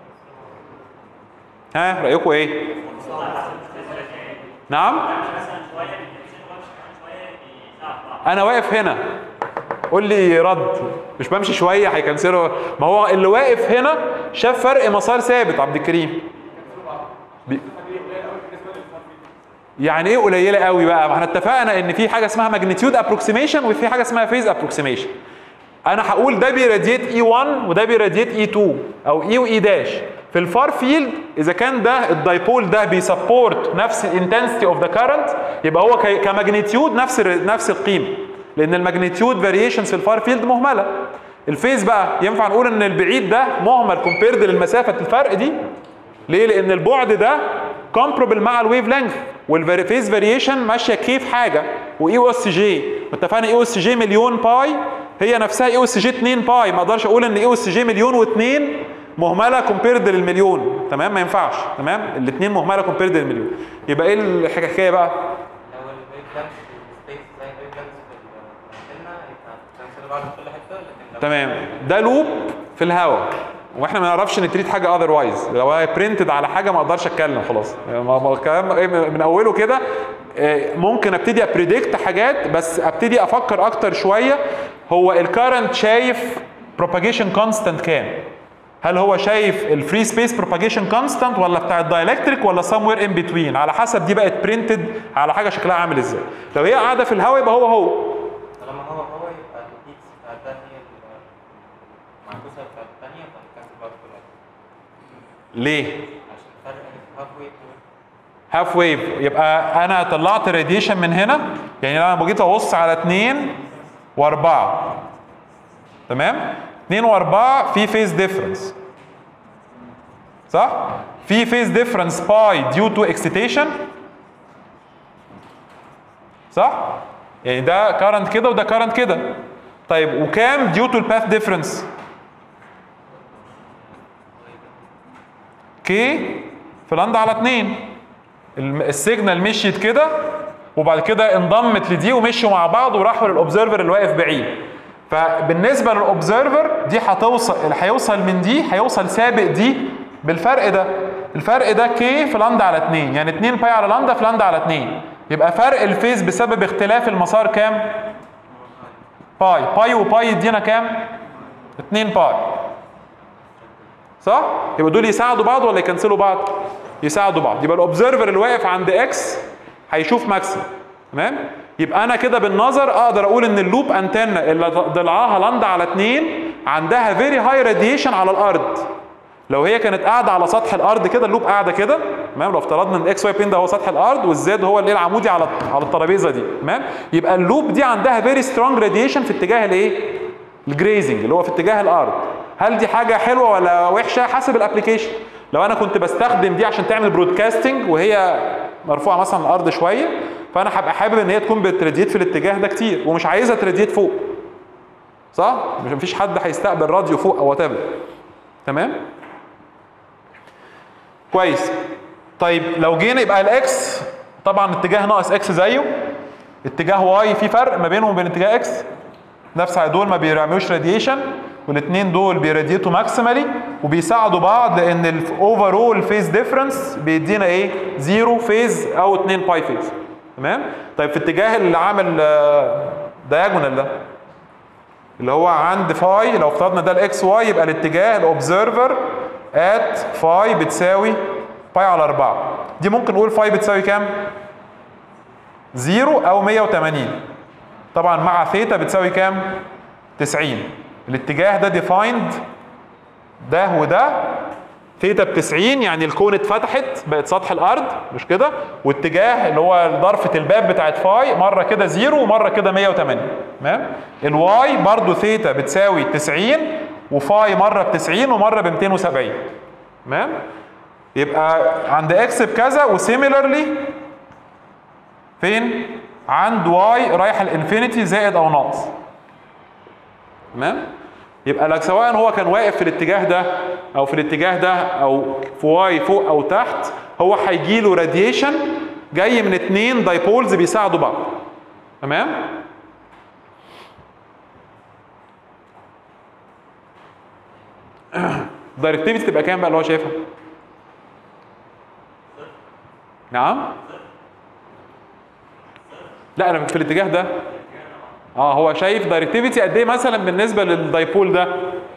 ها رايكم ايه نعم انا واقف هنا قول لي رد مش بمشي شويه هيكنسلوا ما هو اللي واقف هنا شاف فرق مسار ثابت عبد الكريم بي- يعني ايه قليله قوي بقى ما احنا اتفقنا ان في حاجه اسمها ماجنتيود ابروكسيميشن وفي حاجه اسمها فيز ابروكسيميشن انا هقول ده بيراديت اي 1 وده بيراديت اي 2 او اي واي داش في الفار فيلد اذا كان ده الدايبول ده بيسبورت نفس الانتنسيتي اوف ذا كارنت يبقى هو ك- كماجنتيود نفس ال- نفس القيمه لان الماجنتيود فاريشنز في الفار فيلد مهمله الفيز بقى ينفع نقول ان البعيد ده مهمل كومبيرد للمسافه الفرق دي ليه؟ لأن البعد ده كومبربل مع الويف لينث والفيز فاريشن ماشيه كيف حاجه واي او اس جي اتفقنا اي او اس جي مليون باي هي نفسها اي او اس جي 2 باي ما اقدرش اقول ان اي او اس جي مليون و2 مهمله كومبيرد للمليون تمام ما ينفعش تمام الاثنين مهمله كومبيرد للمليون يبقى ايه الحكايه بقى لو الويف لانس في السبيس زي الويف لانس في الانتنة يبقى تنسل بعض في كل حته لكن لو تمام ده لوب في الهواء واحنا ما نعرفش نتريد حاجه اذروايز لو هي برنتد على حاجه ما اقدرش اتكلم خلاص يعني ما- ما- الكلام إيه من اوله كده آه، ممكن ابتدي ابريدكت حاجات بس ابتدي افكر اكتر شويه هو الكارنت شايف propagation constant كام هل هو شايف الفري سبيس propagation constant ولا بتاع الدايلكتريك ولا somewhere in between على حسب دي بقت برنتد على حاجه شكلها عامل ازاي لو هي قاعده في الهواء يبقى هو هو طالما هو هو يبقى الهيتس بتاعت ده هي ال- المعكوسه بتاعت الثانيه فهتكنسل بعض في كل حته ليه عشان الفرق هاف ويت هاف ويف يبقى انا طلعت راديشن من هنا يعني لو انا بجيت ابص على 2 و4 تمام 2 و4 في فيز ديفرنس صح في فيز ديفرنس باي ديو تو اكسيتيشن صح يعني ده كارنت كده وده كارنت كده طيب وكام ديو تو الباث ديفرنس كي في لندا على 2 الم- السيجنال مشيت كده وبعد كده انضمت لدي ومشوا مع بعض وراحوا للاوبزرفر اللي واقف بعيد فبالنسبه للاوبزرفر دي هتوصل اللي هيوصل من دي هيوصل سابق دي بالفرق ده الفرق ده كي في لندا على 2 يعني 2 باي على لندا في لندا على 2 يبقى فرق الفيز بسبب اختلاف المسار كام باي باي وباي يدينا كام 2 باي صح؟ يبقى دول يساعدوا بعض ولا يكنسلوا بعض؟ يساعدوا بعض يبقى الاوبزرفر اللي واقف عند اكس هيشوف ماكسيم تمام؟ يبقى انا كده بالنظر اقدر اقول ان اللوب انتنا اللي ضلعها لندا على 2 عندها فيري هاي راديشن على الارض لو هي كانت قاعده على سطح الارض كده اللوب قاعده كده تمام لو افترضنا ان الاكس واي بين ده هو سطح الارض والزد هو الايه العمودي على على الترابيزه دي تمام يبقى اللوب دي عندها فيري سترونج راديشن في اتجاه الايه الجريزنج اللي هو في اتجاه الارض هل دي حاجه حلوه ولا وحشه حسب الابلكيشن لو انا كنت بستخدم دي عشان تعمل برودكاستنج وهي مرفوعه مثلا الارض شويه فانا هبقى حابب ان هي تكون بتراديت في الاتجاه ده كتير ومش عايزها تراديت فوق صح مش مفيش حد هيستقبل راديو فوق او وات تمام كويس طيب لو جينا يبقى الاكس طبعا اتجاه ناقص اكس زيه اتجاه واي في فرق ما بينهم وبين اتجاه اكس نفس دول ما بيعملوش راديشن والاثنين دول بيراديتوا ماكسيمالي وبيساعدوا بعض لان الاوفرول فيز ديفرنس بيدينا ايه زيرو فيز او 2 باي فيز تمام طيب في اتجاه اللي عامل دايجونال ده اللي هو عند فاي لو افترضنا ده الاكس واي يبقى الاتجاه الاوبزرفر ات فاي بتساوي باي على 4 دي ممكن نقول فاي بتساوي كام؟ زيرو او 180 طبعا مع ثيتا بتساوي كام؟ 90 الاتجاه ده ديفايند ده وده ثيتا ب 90 يعني الكون اتفتحت بقت سطح الارض مش كده واتجاه اللي هو ضرفه الباب بتاعت فاي مره كده زيرو ومره كده 180 تمام الواي برضو ثيتا بتساوي 90 وفاي مره ب 90 ومره ب 270 تمام يبقى عند اكس بكذا وسيميلرلي فين عند واي رايح الانفينيتي زائد او ناقص تمام يبقى لك سواء هو كان واقف في الاتجاه ده او في الاتجاه ده او في واي فوق او تحت هو هيجي له راديشن جاي من اتنين دايبولز بيساعدوا بعض تمام الدايركتيفيتي تبقى كام بقى اللي هو شايفها نعم لا انا في الاتجاه ده اه هو شايف دايركتيفيتي قد ايه مثلا بالنسبه للدايبول ده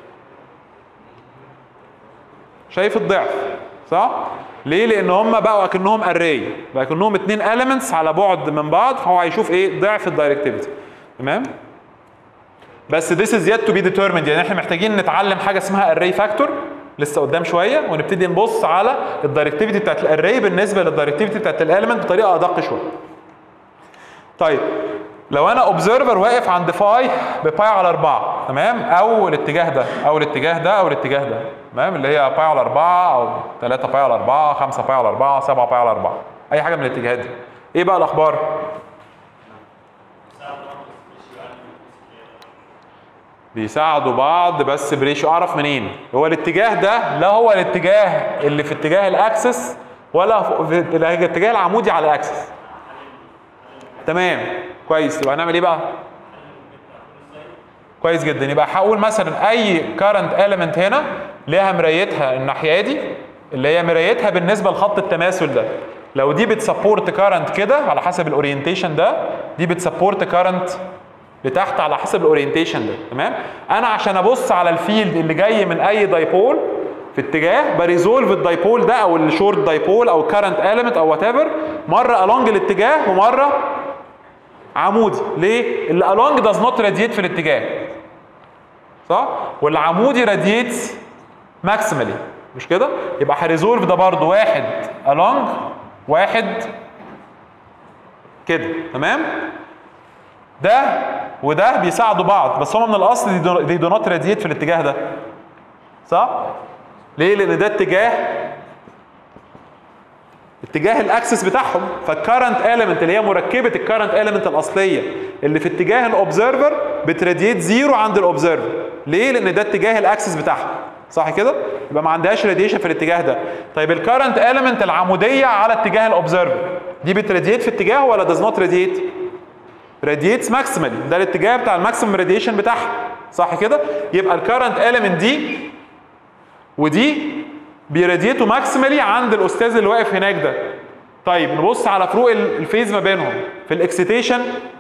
شايف الضعف صح ليه لان هم بقوا اكنهم اري بقى اكنهم اتنين elements على بعد من بعض فهو هيشوف ايه ضعف الدايركتيفيتي تمام بس this is yet to be determined يعني احنا محتاجين نتعلم حاجه اسمها array factor لسه قدام شويه ونبتدي نبص على الدايركتيفيتي بتاعت الاري بالنسبه للدايركتيفيتي بتاعت الاليمنت بطريقه ادق شويه طيب لو انا اوبزرفر واقف عند فاي بباي على 4 تمام او الاتجاه ده او الاتجاه ده او الاتجاه ده تمام اللي هي باي على 4 او 3 باي على 4 5 باي على 4 7 باي على 4 اي حاجه من الاتجاهات دي ايه بقى الاخبار بيساعدوا بعض بس بريشيو اعرف منين هو الاتجاه ده لا هو الاتجاه اللي في اتجاه الاكسس ولا في الاتجاه العمودي على الاكسس تمام كويس يبقى هنعمل ايه بقى كويس جدا يبقى هقول مثلا اي كارنت element هنا ليها مرايتها الناحيه دي اللي هي مرايتها بالنسبه لخط التماثل ده لو دي بتسبورت كارنت كده على حسب الاورينتيشن ده دي بتسبورت كارنت لتحت على حسب الاورينتيشن ده تمام انا عشان ابص على الفيلد اللي جاي من اي دايبول في اتجاه بريزولف الدايبول ده او الشورت دايبول او كارنت element او وات ايفر مره along الاتجاه ومره عمودي ليه اللي along does not radiate في الاتجاه صح والعمودي radiates maximally مش كده يبقى هريزولف ده برضو واحد along واحد كده تمام ده وده بيساعدوا بعض بس هم من الاصل دي دو نوت راديت في الاتجاه ده صح ليه لان ده اتجاه اتجاه الاكسس بتاعهم فالكرنت element اللي هي مركبه الكرنت element الاصليه اللي في اتجاه الاوبزرفر بتراديت زيرو عند الاوبزرفر ليه لان ده اتجاه الاكسس بتاعها صح كده يبقى ما عندهاش راديشن في الاتجاه ده طيب الكرنت element العموديه على اتجاه الاوبزرفر دي بتراديت في اتجاه ولا does not radiate راديتس ماكسيمالي ده الاتجاه بتاع الماكسيمم راديشن بتاعها صح كده يبقى الكرنت element دي ودي بيراديتوا ماكسيمالي عند الاستاذ اللي واقف هناك ده طيب نبص على فروق الفيز ما بينهم في الاكسيتيشن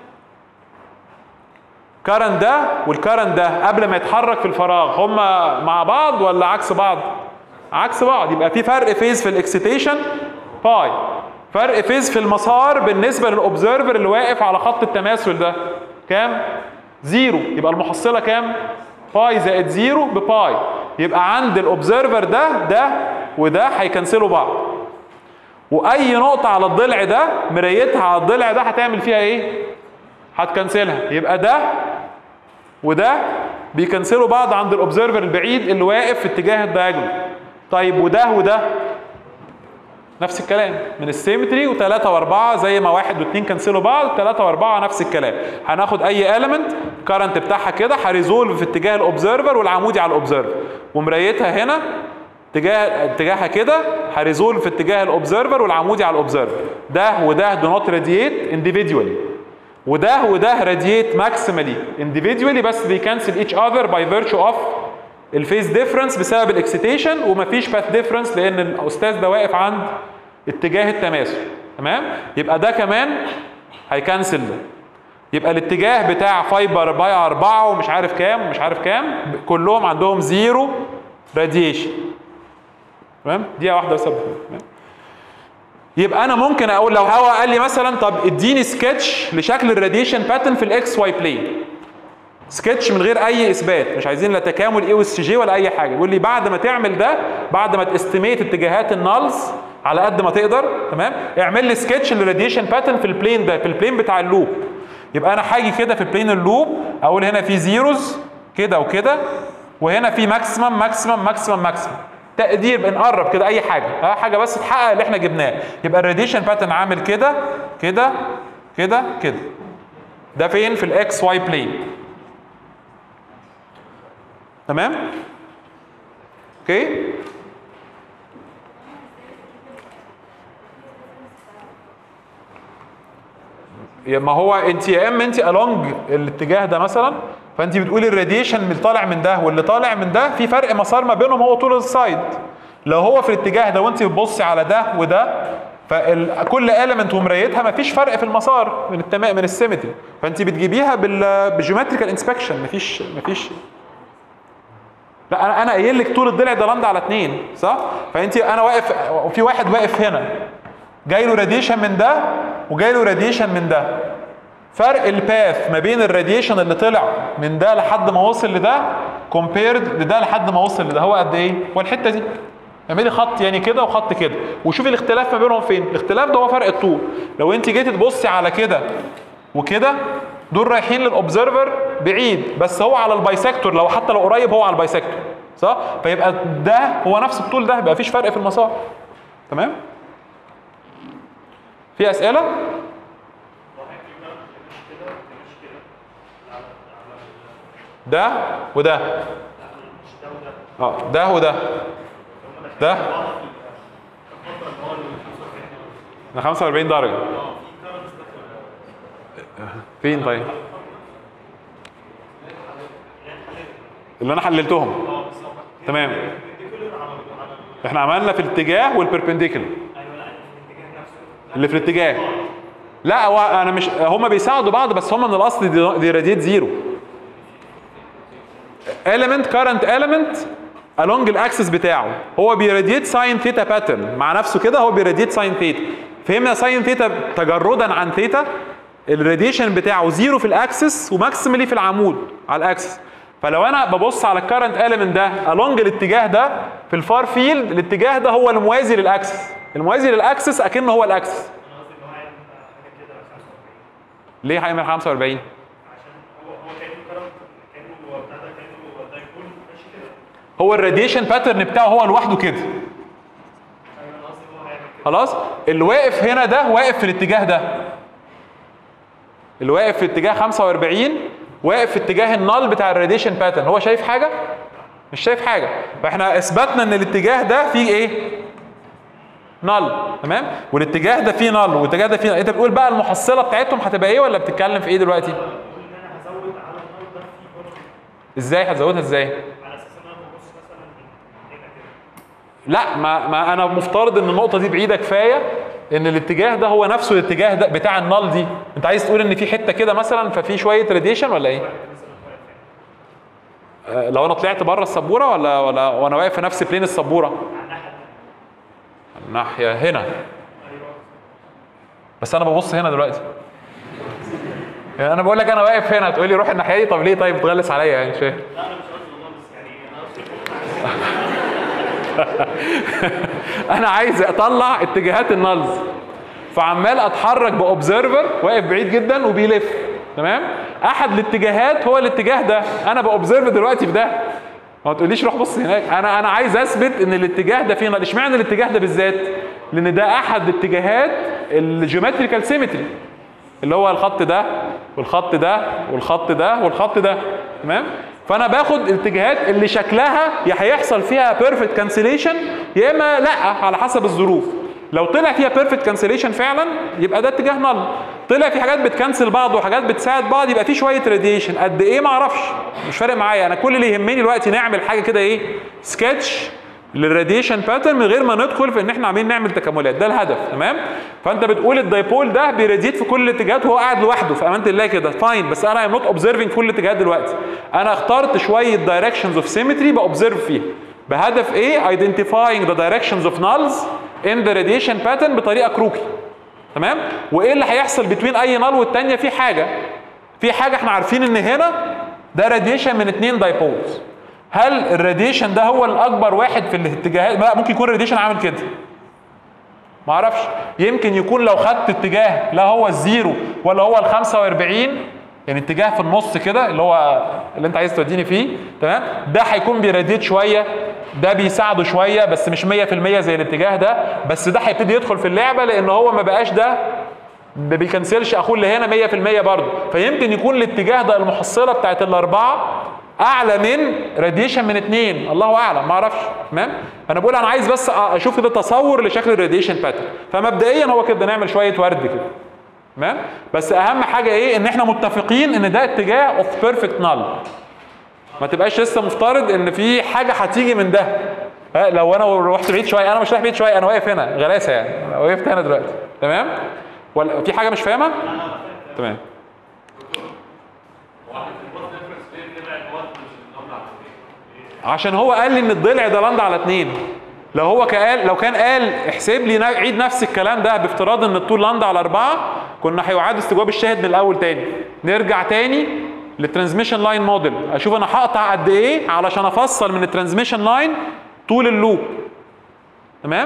كارنت ده والكارنت ده قبل ما يتحرك في الفراغ هما مع بعض ولا عكس بعض عكس بعض يبقى في فرق فيز في الاكسيتيشن باي فرق فيز في المسار بالنسبه للاوبزرفر اللي واقف على خط التماثل ده كام زيرو يبقى المحصله كام باي زائد زيرو بباي يبقى عند الاوبزرفر ده ده وده هيكنسلوا بعض واي نقطه على الضلع ده مرايتها على الضلع ده هتعمل فيها ايه هتكنسلها يبقى ده وده بيكنسلوا بعض عند الاوبزرفر البعيد اللي واقف في اتجاه الدايجونال طيب وده وده نفس الكلام من السيمتري وثلاثة وأربعة زي ما واحد واثنين كنسلوا بعض ثلاثة وأربعة نفس الكلام هناخد أي element كارنت بتاعها كده هريزولف في اتجاه الأوبزرفر والعمودي على الأوبزرفر ومرايتها هنا اتجاه اتجاهها كده هريزولف في اتجاه الأوبزرفر والعمودي على الأوبزرفر ده وده do not radiate individually وده وده radiate maximally individually بس they cancel each other by virtue of الفيز ديفرنس بسبب الاكسيتيشن ومفيش باث ديفرنس لان الاستاذ ده واقف عند اتجاه التماثل تمام يبقى ده كمان هيكنسل ده يبقى الاتجاه بتاع فايبر باي 4 ومش عارف كام ومش عارف كام كلهم عندهم زيرو راديشن تمام دقيقه واحده بس تمام يبقى انا ممكن اقول لو هو قال لي مثلا طب اديني سكتش لشكل الراديشن باترن في الاكس واي بلين سكتش من غير اي اثبات مش عايزين لا تكامل اي اس جي ولا اي حاجه يقول لي بعد ما تعمل ده بعد ما تستيميت اتجاهات النالز على قد ما تقدر تمام اعمل لي سكتش للراديشن باترن في البلين ده في البلين بتاع اللوب يبقى انا هاجي كده في البلين اللوب اقول هنا في زيروز كده وكده وهنا في ماكسيمم ماكسيمم ماكسيمم ماكسيمم تقدير بنقرب كده اي حاجه ها حاجه بس تحقق اللي احنا جبناه يبقى الراديشن باترن عامل كده كده كده كده ده فين في الاكس واي بلين تمام اوكي ما هو انت يا اما انت along الاتجاه ده مثلا فانت بتقولي الراديشن اللي طالع من ده واللي طالع من ده في فرق مسار ما بينهم هو طول السايد لو هو في الاتجاه ده وانت بتبصي على ده وده فكل element ومرايتها مفيش فرق في المسار من التمام من السيمتري فانت بتجيبيها بال بالجيومتريكال انسبكشن مفيش مفيش لا انا انا قايل لك طول الضلع ده لندا على اتنين صح؟ فانت انا واقف وفي واحد واقف هنا جاي له راديشن من ده وجاي له راديشن من ده فرق الباث ما بين الراديشن اللي طلع من ده لحد ما وصل لده كومبيرد لده لحد ما وصل لده هو قد ايه؟ هو الحته دي اعملي خط يعني كده وخط كده وشوفي الاختلاف ما بينهم فين الاختلاف ده هو فرق الطول لو انت جيتي تبصي على كده وكده دول رايحين للاوبزرفر بعيد بس هو على البايسكتور لو حتى لو قريب هو على البايسكتور صح فيبقى ده هو نفس الطول ده يبقى مفيش فرق في المسار تمام في اسئله ده وده اه ده وده ده ده 45 درجة فين طيب؟ اللي انا حللتهم تمام احنا عملنا في الاتجاه والبربنديكولار اللي في الاتجاه لا هو انا مش هما بيساعدوا بعض بس هما من الاصل دي, دي راديت زيرو element current element along الاكسس بتاعه هو بيراديت ساين ثيتا باترن مع نفسه كده هو بيراديت ساين ثيتا فهمنا ساين ثيتا تجردا عن ثيتا الراديشن بتاعه زيرو في الاكسس وماكسيمالي في العمود على الاكسس فلو انا ببص على الكرنت element ده along الاتجاه ده في الفار فيلد الاتجاه ده هو الموازي للاكسس الموازي للاكسس اكنه هو الاكسس ليه هيعمل 45 هو الراديشن باترن بتاعه هو لوحده كده خلاص اللي واقف هنا ده واقف في الاتجاه ده اللي واقف في اتجاه 45 واقف في اتجاه النال بتاع الراديشن باترن هو شايف حاجه مش شايف حاجه فاحنا اثبتنا ان الاتجاه ده فيه ايه نال تمام والاتجاه ده فيه نال والاتجاه ده فيه انت بتقول بقى المحصله بتاعتهم هتبقى ايه ولا بتتكلم في ايه دلوقتي ازاي هتزودها ازاي لا ما, ما انا مفترض ان النقطه دي بعيده كفايه ان الاتجاه ده هو نفسه الاتجاه ده بتاع النال دي انت عايز تقول ان في حته كده مثلا ففي شويه راديشن ولا ايه آه، لو انا طلعت بره السبوره ولا ولا وانا واقف في نفس بلين السبوره الناحيه هنا بس انا ببص هنا دلوقتي يعني انا بقول لك انا واقف هنا تقول لي روح الناحيه دي طب ليه طيب بتغلس عليا يعني مش فاهم انا عايز اطلع اتجاهات النلز فعمال اتحرك باوبزرفر واقف بعيد جدا وبيلف تمام احد الاتجاهات هو الاتجاه ده انا باوبزرف دلوقتي في ده ما تقوليش روح بص هناك انا انا عايز اثبت ان الاتجاه ده فيه نل اشمعنى الاتجاه ده بالذات لان ده احد اتجاهات الجيومتريكال سيمتري اللي هو الخط ده والخط ده والخط ده والخط ده تمام فانا باخد الاتجاهات اللي شكلها يا هيحصل فيها بيرفكت كانسليشن يا اما لا على حسب الظروف لو طلع فيها بيرفكت كانسليشن فعلا يبقى ده اتجاه نل طلع في حاجات بتكنسل بعض وحاجات بتساعد بعض يبقى في شويه راديشن قد ايه ما اعرفش مش فارق معايا انا كل اللي يهمني دلوقتي نعمل حاجه كده ايه سكتش للراديشن باترن من غير ما ندخل في ان احنا عاملين نعمل تكاملات ده الهدف تمام فانت بتقول الدايبول ده بيراديت في كل الاتجاهات وهو قاعد لوحده في امانه الله كده فاين بس انا ام نوت اوبزرفنج كل الاتجاهات دلوقتي انا اخترت شويه دايركشنز اوف سيمتري باوبزرف فيها بهدف ايه identifying the directions of nulls in the radiation pattern بطريقه كروكي تمام وايه اللي هيحصل بين اي نال والتانيه في حاجه في حاجه احنا عارفين ان هنا ده راديشن من اتنين دايبولز هل الراديشن ده هو الاكبر واحد في الاتجاهات لا ممكن يكون الراديشن عامل كده ما اعرفش يمكن يكون لو خدت اتجاه لا هو الزيرو ولا هو ال 45 يعني اتجاه في النص كده اللي هو اللي انت عايز توديني فيه تمام ده هيكون بيراديت شويه ده بيساعده شويه بس مش 100% زي الاتجاه ده بس ده هيبتدي يدخل في اللعبه لان هو ما بقاش ده ما بيكنسلش اخوه اللي هنا 100% برضه فيمكن يكون الاتجاه ده المحصله بتاعت الاربعه اعلى من راديشن من اثنين الله اعلم ما اعرفش تمام انا بقول انا عايز بس اشوف كده تصور لشكل الراديشن باترن فمبدئيا هو كده نعمل شويه ورد كده تمام بس اهم حاجه ايه ان احنا متفقين ان ده اتجاه اوف بيرفكت نال ما تبقاش لسه مفترض ان في حاجه هتيجي من ده ها لو انا رحت بعيد شويه انا مش رايح بعيد شويه انا واقف هنا غلاسه يعني أنا وقفت هنا دلوقتي تمام ولا في حاجه مش فاهمها تمام عشان هو قال لي ان الضلع ده لاند على اتنين لو هو قال لو كان قال احسب لي نا- عيد نفس الكلام ده بافتراض ان الطول لاند على اربعه كنا هيعاد استجواب الشاهد من الاول تاني نرجع تاني للترانسميشن لاين موديل اشوف انا هقطع قد ايه علشان افصل من الترانسميشن لاين طول اللوب تمام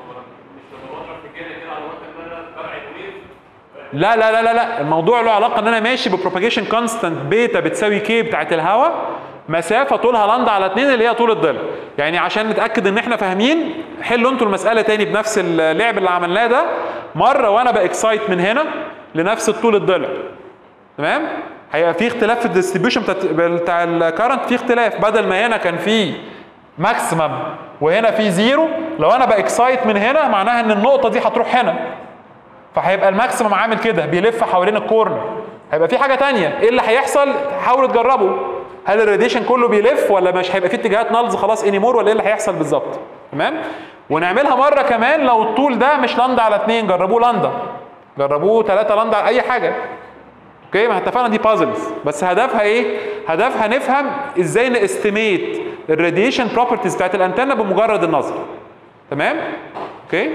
لا لا لا لا لا الموضوع له علاقه ان انا ماشي ببروباجيشن كونستانت بيتا بتساوي كي بتاعت الهواء مسافه طولها لاند على 2 اللي هي طول الضلع يعني عشان نتاكد ان احنا فاهمين حلوا انتوا المساله تاني بنفس اللعب اللي عملناه ده مره وانا باكسايت من هنا لنفس الطول الضلع تمام هيبقى في اختلاف في الديستريبيوشن بتاع بتاع الكرنت في اختلاف بدل ما هنا كان في ماكسيمم وهنا في زيرو لو انا باكسايت من هنا معناها ان النقطه دي هتروح هنا فهيبقى الماكسيمم عامل كده بيلف حوالين الكورنر هيبقى في حاجه تانية ايه اللي هيحصل حاولوا تجربوا هل الراديشن كله بيلف ولا مش هيبقى في اتجاهات نلز خلاص انيمور ولا ايه اللي هيحصل بالظبط تمام ونعملها مره كمان لو الطول ده مش لندا على اتنين جربوه لندا جربوه ثلاثة لندا على اي حاجه اوكي ما اتفقنا دي بازلز بس هدفها ايه هدفها نفهم ازاي نستيميت الراديشن بروبرتيز بتاعت الانتنه بمجرد النظر تمام اوكي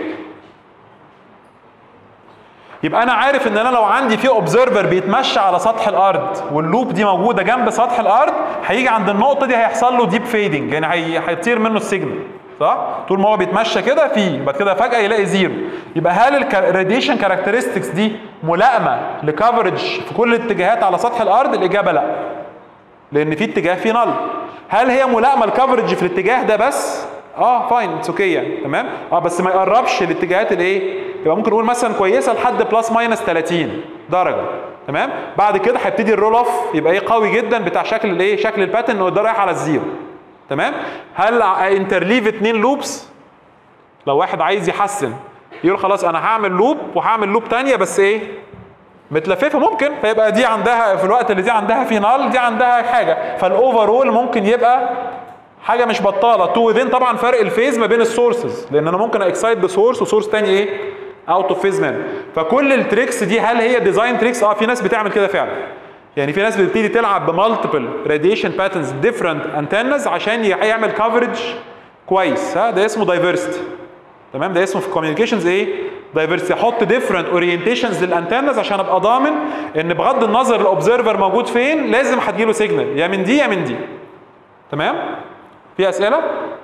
يبقى انا عارف ان انا لو عندي في اوبزرفر بيتمشى على سطح الارض واللوب دي موجوده جنب سطح الارض هيجي عند النقطه دي هيحصل له ديب فيدنج يعني هي- هيطير منه السيجنال صح طول ما هو بيتمشى كده في بعد كده فجاه يلاقي زيرو يبقى هل الراديشن كاركترستكس دي ملائمه لكفرج في كل الاتجاهات على سطح الارض الاجابه لا لان في اتجاه فيه نل هل هي ملائمه الكفرج في الاتجاه ده بس اه فاين اتس اوكي يعني تمام اه بس ما يقربش الاتجاهات الايه يبقى ممكن نقول مثلا كويسه لحد بلس ماينس 30 درجه تمام بعد كده هيبتدي الرول اوف يبقى ايه قوي جدا بتاع شكل الايه شكل الباترن انه ده رايح على الزيرو تمام هل انترليف اتنين لوبس لو واحد عايز يحسن يقول خلاص انا هعمل لوب وهعمل لوب تانية بس ايه متلففه ممكن فيبقى دي عندها في الوقت اللي دي عندها في نال دي عندها حاجه فالاوفرول ممكن يبقى حاجه مش بطاله تو وذين طبعا فرق الفيز ما بين السورسز لان انا ممكن اكسايد بسورس وسورس تاني ايه اوت اوف فيز منه فكل التريكس دي هل هي ديزاين تريكس اه في ناس بتعمل كده فعلا يعني في ناس بتبتدي تلعب بمالتيبل راديشن باترنز ديفرنت انتنز عشان يعمل كفرج كويس ها ده اسمه دايفرستي تمام ده اسمه في الكوميونيكيشنز ايه دايفرسيتي احط ديفرنت اورينتيشنز للانتنز عشان ابقى ضامن ان بغض النظر الاوبزرفر موجود فين لازم هتجيله سيجنال يا من دي يا من دي تمام في اسئله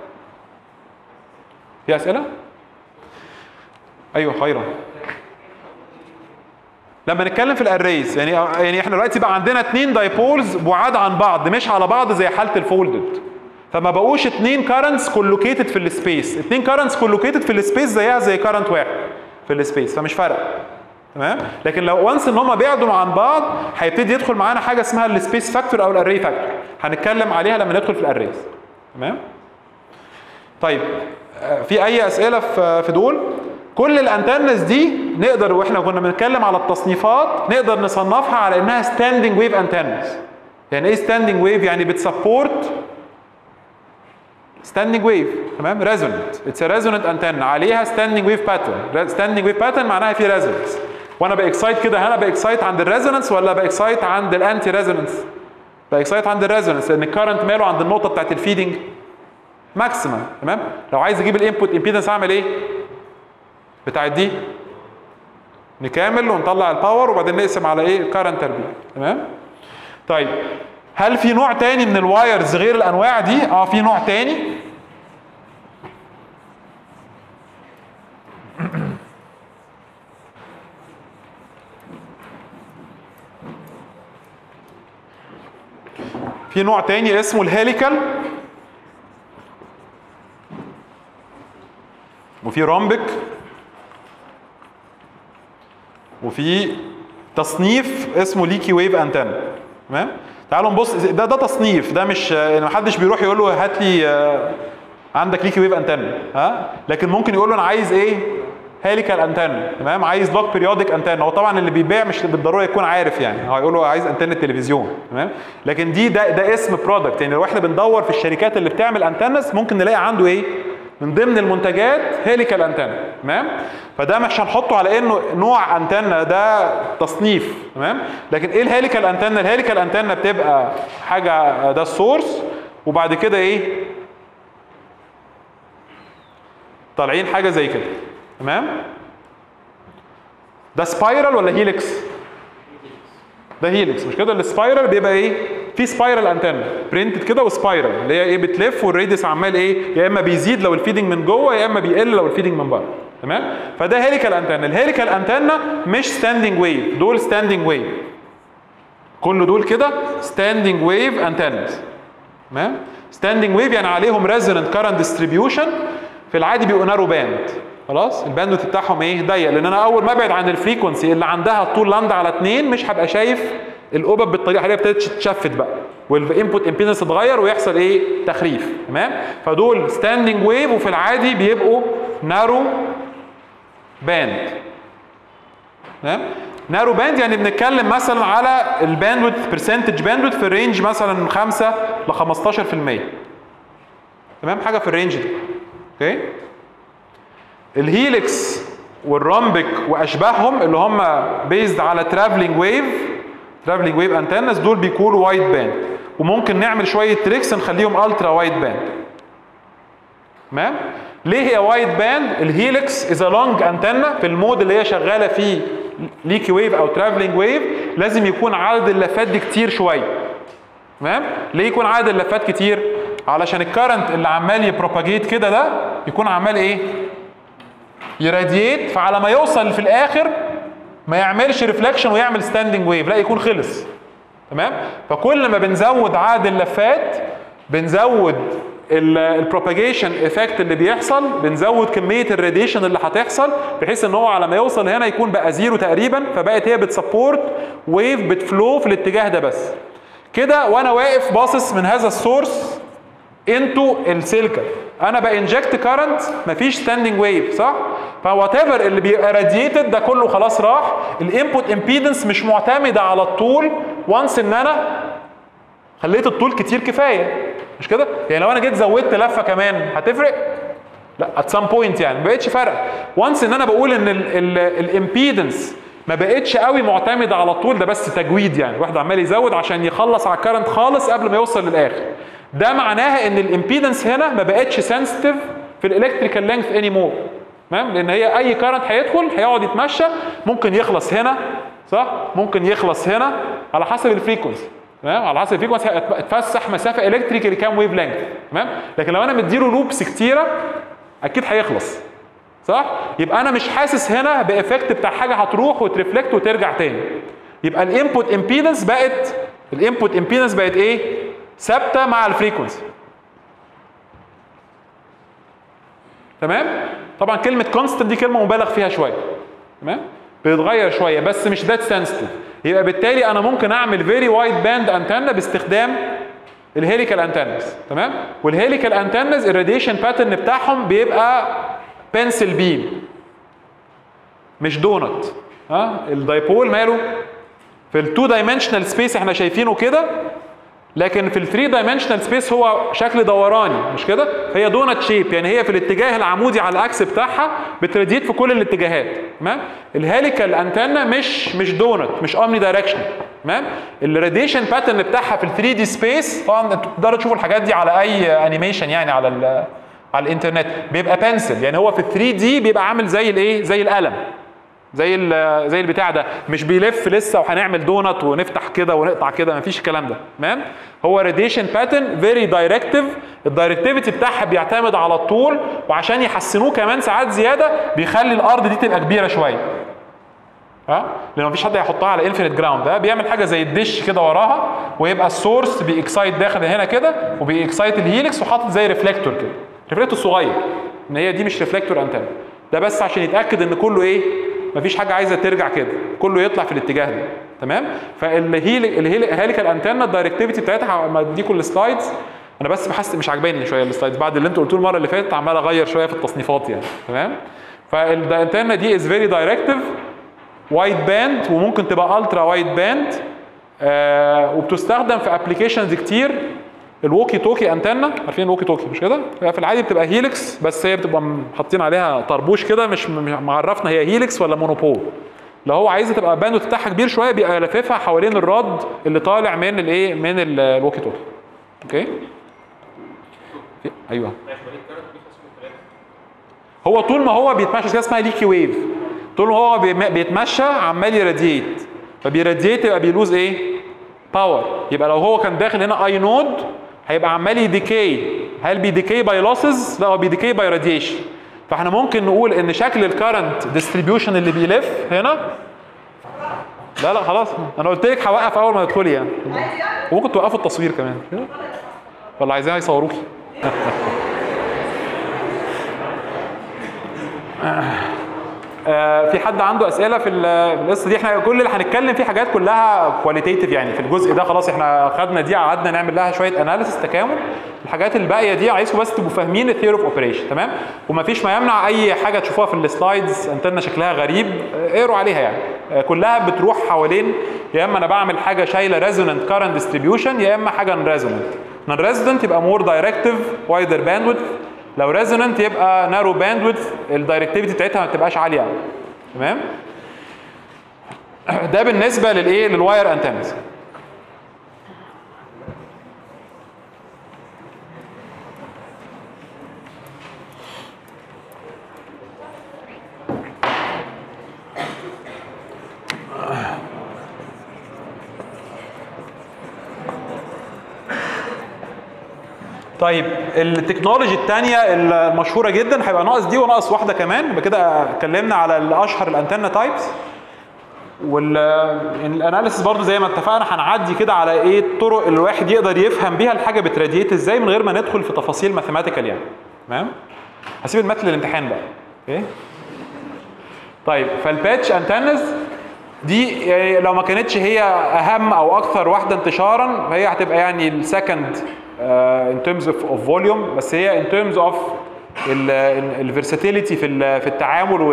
في اسئله ايوه خيرا لما نتكلم في الاريز يعني يعني احنا دلوقتي بقى عندنا اتنين دايبولز بعاد عن بعض مش على بعض زي حاله الفولدد فما بقوش اتنين كارنتس كولوكيتد في السبيس اتنين كارنتس كولوكيتد في السبيس زيها زي كارنت واحد في السبيس فمش فارقه تمام لكن لو وانس ان هم بعدوا عن بعض هيبتدي يدخل معانا حاجه اسمها السبيس فاكتور او الاري فاكتور هنتكلم عليها لما ندخل في الاريز تمام طيب آه، في اي اسئله في في دول كل الانتنز دي نقدر واحنا كنا بنتكلم على التصنيفات نقدر نصنفها على انها ستاندنج ويف انتنز يعني ايه ستاندنج ويف يعني بتسبورت ستاندنج ويف تمام ريزونانت اتس ريزونانت انتن عليها ستاندنج ويف باترن ستاندنج ويف باترن معناها في ريزونانس وانا باكسايت كده هنا باكسايت عند الريزونانس ولا باكسايت عند الانتي ريزونانس باكسايت عند الريزونانس لان الكرنت ماله عند النقطه بتاعت الفيدنج ماكسيمم تمام لو عايز اجيب الانبوت امبيدنس اعمل ايه بتاعت دي نكامل ونطلع الباور وبعدين نقسم على ايه الكرنت تربيع تمام طيب هل في نوع تاني من الوايرز غير الانواع دي اه في نوع تاني في نوع تاني اسمه الهيليكال وفي رومبك وفي تصنيف اسمه ليكي ويف انتن تمام تعالوا نبص ده ده تصنيف ده مش يعني محدش بيروح يقول له هات لي آه، عندك ليكي ويف انتن ها لكن ممكن يقول له انا عايز ايه هيليكال انتن تمام عايز لوك بيريودك انتن هو طبعا اللي بيبيع مش بالضروره يكون عارف يعني هو هيقول له عايز انتن التلفزيون تمام لكن دي ده ده اسم برودكت يعني لو احنا بندور في الشركات اللي بتعمل انتنس ممكن نلاقي عنده ايه من ضمن المنتجات هيليكال انتنا تمام فده مش هنحطه على انه نوع انتنا ده تصنيف تمام لكن ايه الهيليكال انتنا الهيليكال انتنا بتبقى حاجه ده السورس وبعد كده ايه طالعين حاجه زي كده تمام ده سبايرال ولا هيليكس ده هيليكس مش كده السبايرال بيبقى ايه في سبايرال انتنا برنتد كده وسبايرال اللي هي ايه بتلف والراديوس عمال ايه يا اما بيزيد لو الفيدنج من جوه يا اما بيقل لو الفيدنج من بره تمام فده هيليكال انتنا الهيليكال انتنا مش ستاندنج ويف دول ستاندنج ويف كل دول كده ستاندنج ويف انتنز تمام ستاندنج ويف يعني عليهم ريزونانت كارنت ديستريبيوشن في العادي بيبقوا نارو باند خلاص الباندوث بتاعهم ايه ضيق لان انا اول ما ابعد عن الفريكونسي اللي عندها الطول لاند على 2 مش هبقى شايف الاوبب بالطريقه اللي ابتدت تتشفت بقى والانبوت امبيدنس اتغير ويحصل ايه تخريف تمام فدول ستاندنج ويف وفي العادي بيبقوا نارو باند تمام نارو باند يعني بنتكلم مثلا على الباندويث برسنتج باندويث في الرينج مثلا 5 ل 15% تمام حاجه في الرينج ده اوكي الهيليكس والرامبك واشباههم اللي هم بيزد على ترافلينج ويف ترافلينج ويف انتنز دول بيكونوا وايد باند وممكن نعمل شويه تريكس نخليهم الترا وايد باند تمام ليه هي وايد باند الهيليكس از لونج انتنا في المود اللي هي شغاله فيه ليكي ويف او ترافلينج ويف لازم يكون عدد اللفات دي كتير شويه تمام ليه يكون عدد اللفات كتير علشان الكرنت اللي عمال يبروباجيت كده ده يكون عمال ايه يراديت فعلى ما يوصل في الاخر ما يعملش ريفلكشن ويعمل ستاندنج ويف لا يكون خلص تمام فكل ما بنزود عدد اللفات بنزود البروباجيشن افكت اللي بيحصل بنزود كميه الراديشن اللي هتحصل بحيث ان هو على ما يوصل هنا يكون بقى زيرو تقريبا فبقت هي بتسبورت ويف بتفلو في الاتجاه ده بس كده وانا واقف باصص من هذا السورس انتو السيلكا انا بانجكت كارنت مفيش ستاندنج ويف صح فوات ايفر اللي بيبقى راديتد ده كله خلاص راح الانبوت امبيدنس مش معتمده على الطول وانس ان انا خليت الطول كتير كفايه مش كده يعني لو انا جيت زودت لفه كمان هتفرق لا ات سام بوينت يعني ما بقتش فرق وانس ان انا بقول ان الامبيدنس ما بقتش قوي معتمده على الطول ده بس تجويد يعني الواحد عمال يزود عشان يخلص على الكرنت خالص قبل ما يوصل للاخر ده معناها ان الامبيدنس هنا ما بقتش سنسيتيف في الالكتريكال لينث اني مور تمام لان هي اي كارنت هيدخل هيقعد يتمشى ممكن يخلص هنا صح ممكن يخلص هنا على حسب الفريكونسي تمام على حسب الفريكونسي اتفسح مسافه الكتريكال كام ويف لينث تمام لكن لو انا مديله لوبس كتيره اكيد هيخلص صح يبقى انا مش حاسس هنا بافكت بتاع حاجه هتروح وترفلكت وترجع تاني يبقى الانبوت امبيدنس بقت الانبوت امبيدنس بقت ايه ثابته مع الفريكونسي تمام طبعا كلمه كونستنت دي كلمه مبالغ فيها شويه تمام بيتغير شويه بس مش ذات سنسيتيف يبقى بالتالي انا ممكن اعمل فيري وايد باند انتنا باستخدام الهيليكال انتنز تمام والهيليكال انتنز الراديشن باترن بتاعهم بيبقى بنسل بيم مش دونت ها الدايبول ماله في التو دايمنشنال سبيس احنا شايفينه كده لكن في الثري دايمنشنال سبيس هو شكل دوراني مش كده فهي دونت شيب يعني هي في الاتجاه العمودي على الاكس بتاعها بتراديت في كل الاتجاهات تمام الهاليكال انتنا مش مش دونت مش اومني دايركشن تمام الراديشن باترن بتاعها في ال 3 دي سبيس طبعا انتوا تقدروا تشوفوا الحاجات دي على اي انيميشن يعني على ال على الانترنت بيبقى بنسل يعني هو في 3 دي بيبقى عامل زي الايه زي القلم زي زي البتاع ده مش بيلف لسه وهنعمل دونت ونفتح كده ونقطع كده مفيش الكلام ده تمام هو راديشن باترن فيري دايركتيف الدايركتيفيتي بتاعها بيعتمد على الطول وعشان يحسنوه كمان ساعات زياده بيخلي الارض دي تبقى كبيره شويه ها لان مفيش حد هيحطها على انفينيت جراوند ده بيعمل حاجه زي الدش كده وراها ويبقى السورس بيكسايت داخل هنا كده وبيكسايت الهيلكس وحاطط زي ريفلكتور كده ريفلكتور صغير ان هي دي مش ريفلكتور انتنا ده بس عشان يتاكد ان كله ايه مفيش حاجه عايزه ترجع كده كله يطلع في الاتجاه ده تمام فالهيليكال انتنا الدايركتيفيتي بتاعتها لما اديكم السلايدز انا بس بحس مش عاجباني شويه السلايدز بعد اللي انتوا قلتوه المره اللي فاتت عمال اغير شويه في التصنيفات يعني تمام فالانتنا دي از فيري دايركتيف وايد باند وممكن تبقى الترا وايد باند آه وبتستخدم في ابلكيشنز كتير الووكي توكي انتنا عارفين الووكي توكي مش كده؟ هي في العادي بتبقى هيليكس بس هي بتبقى م- حاطين عليها طربوش كده مش مش معرفنا هي هيليكس ولا مونوبول لو هو عايز تبقى الباندوت بتاعها كبير شويه بيبقى لاففها حوالين الراد اللي طالع من الايه من ال- الووكي توكي اوكي في- ايوه هو طول ما هو بيتمشى كده اسمها ليكي ويف طول ما هو بيم- بيتمشى عمال يراديت فبيراديت يبقى بيلوز ايه باور يبقى لو هو كان داخل هنا اي نود هيبقى عمال يديكي هل بيديكي باي لوسز لا هو بيديكي باي راديشن فاحنا ممكن نقول ان شكل الكرنت ديستريبيوشن اللي بيلف هنا لا لا خلاص انا قلت لك هوقف اول ما تدخلي يعني وممكن توقفوا التصوير كمان كده؟ ولا عايزين يصوروكي آه، في حد عنده اسئله في ال- في القصه دي احنا كل اللي هنتكلم فيه حاجات كلها كواليتيتيف يعني في الجزء ده خلاص احنا خدنا دي قعدنا نعمل لها شويه اناليسيس تكامل الحاجات الباقيه دي عايزكم بس تبقوا فاهمين الثيوري اوف اوبريشن تمام ومفيش ما يمنع اي حاجه تشوفوها في السلايدز انتنا شكلها غريب آه، اقروا عليها يعني آه، كلها بتروح حوالين يا اما انا بعمل حاجه شايله ريزونانت كارنت ديستريبيوشن يا اما حاجه نون ريزونانت نون ريزونانت يبقى مور دايركتيف وايدر باندويث لو ريزونانت يبقى نارو باندويث الدايركتيفيتي بتاعتها ما بتبقاش عاليه أوي. تمام ده بالنسبه للايه للواير انتنز طيب التكنولوجي الثانيه المشهوره جدا هيبقى ناقص دي وناقص واحده كمان يبقى كده اتكلمنا على الاشهر الانتنه تايبس والاناليسيس برضو زي ما اتفقنا هنعدي كده على ايه الطرق اللي الواحد يقدر يفهم بيها الحاجه بتراديت ازاي من غير ما ندخل في تفاصيل ماثيماتيكال يعني تمام هسيب المثل للامتحان بقى اوكي طيب فالباتش انتنز دي يعني لو ما كانتش هي اهم او اكثر واحده انتشارا فهي هتبقى يعني السكند ان ترمز اوف فوليوم بس هي ان ترمز اوف الفيرساتيليتي في ال- في التعامل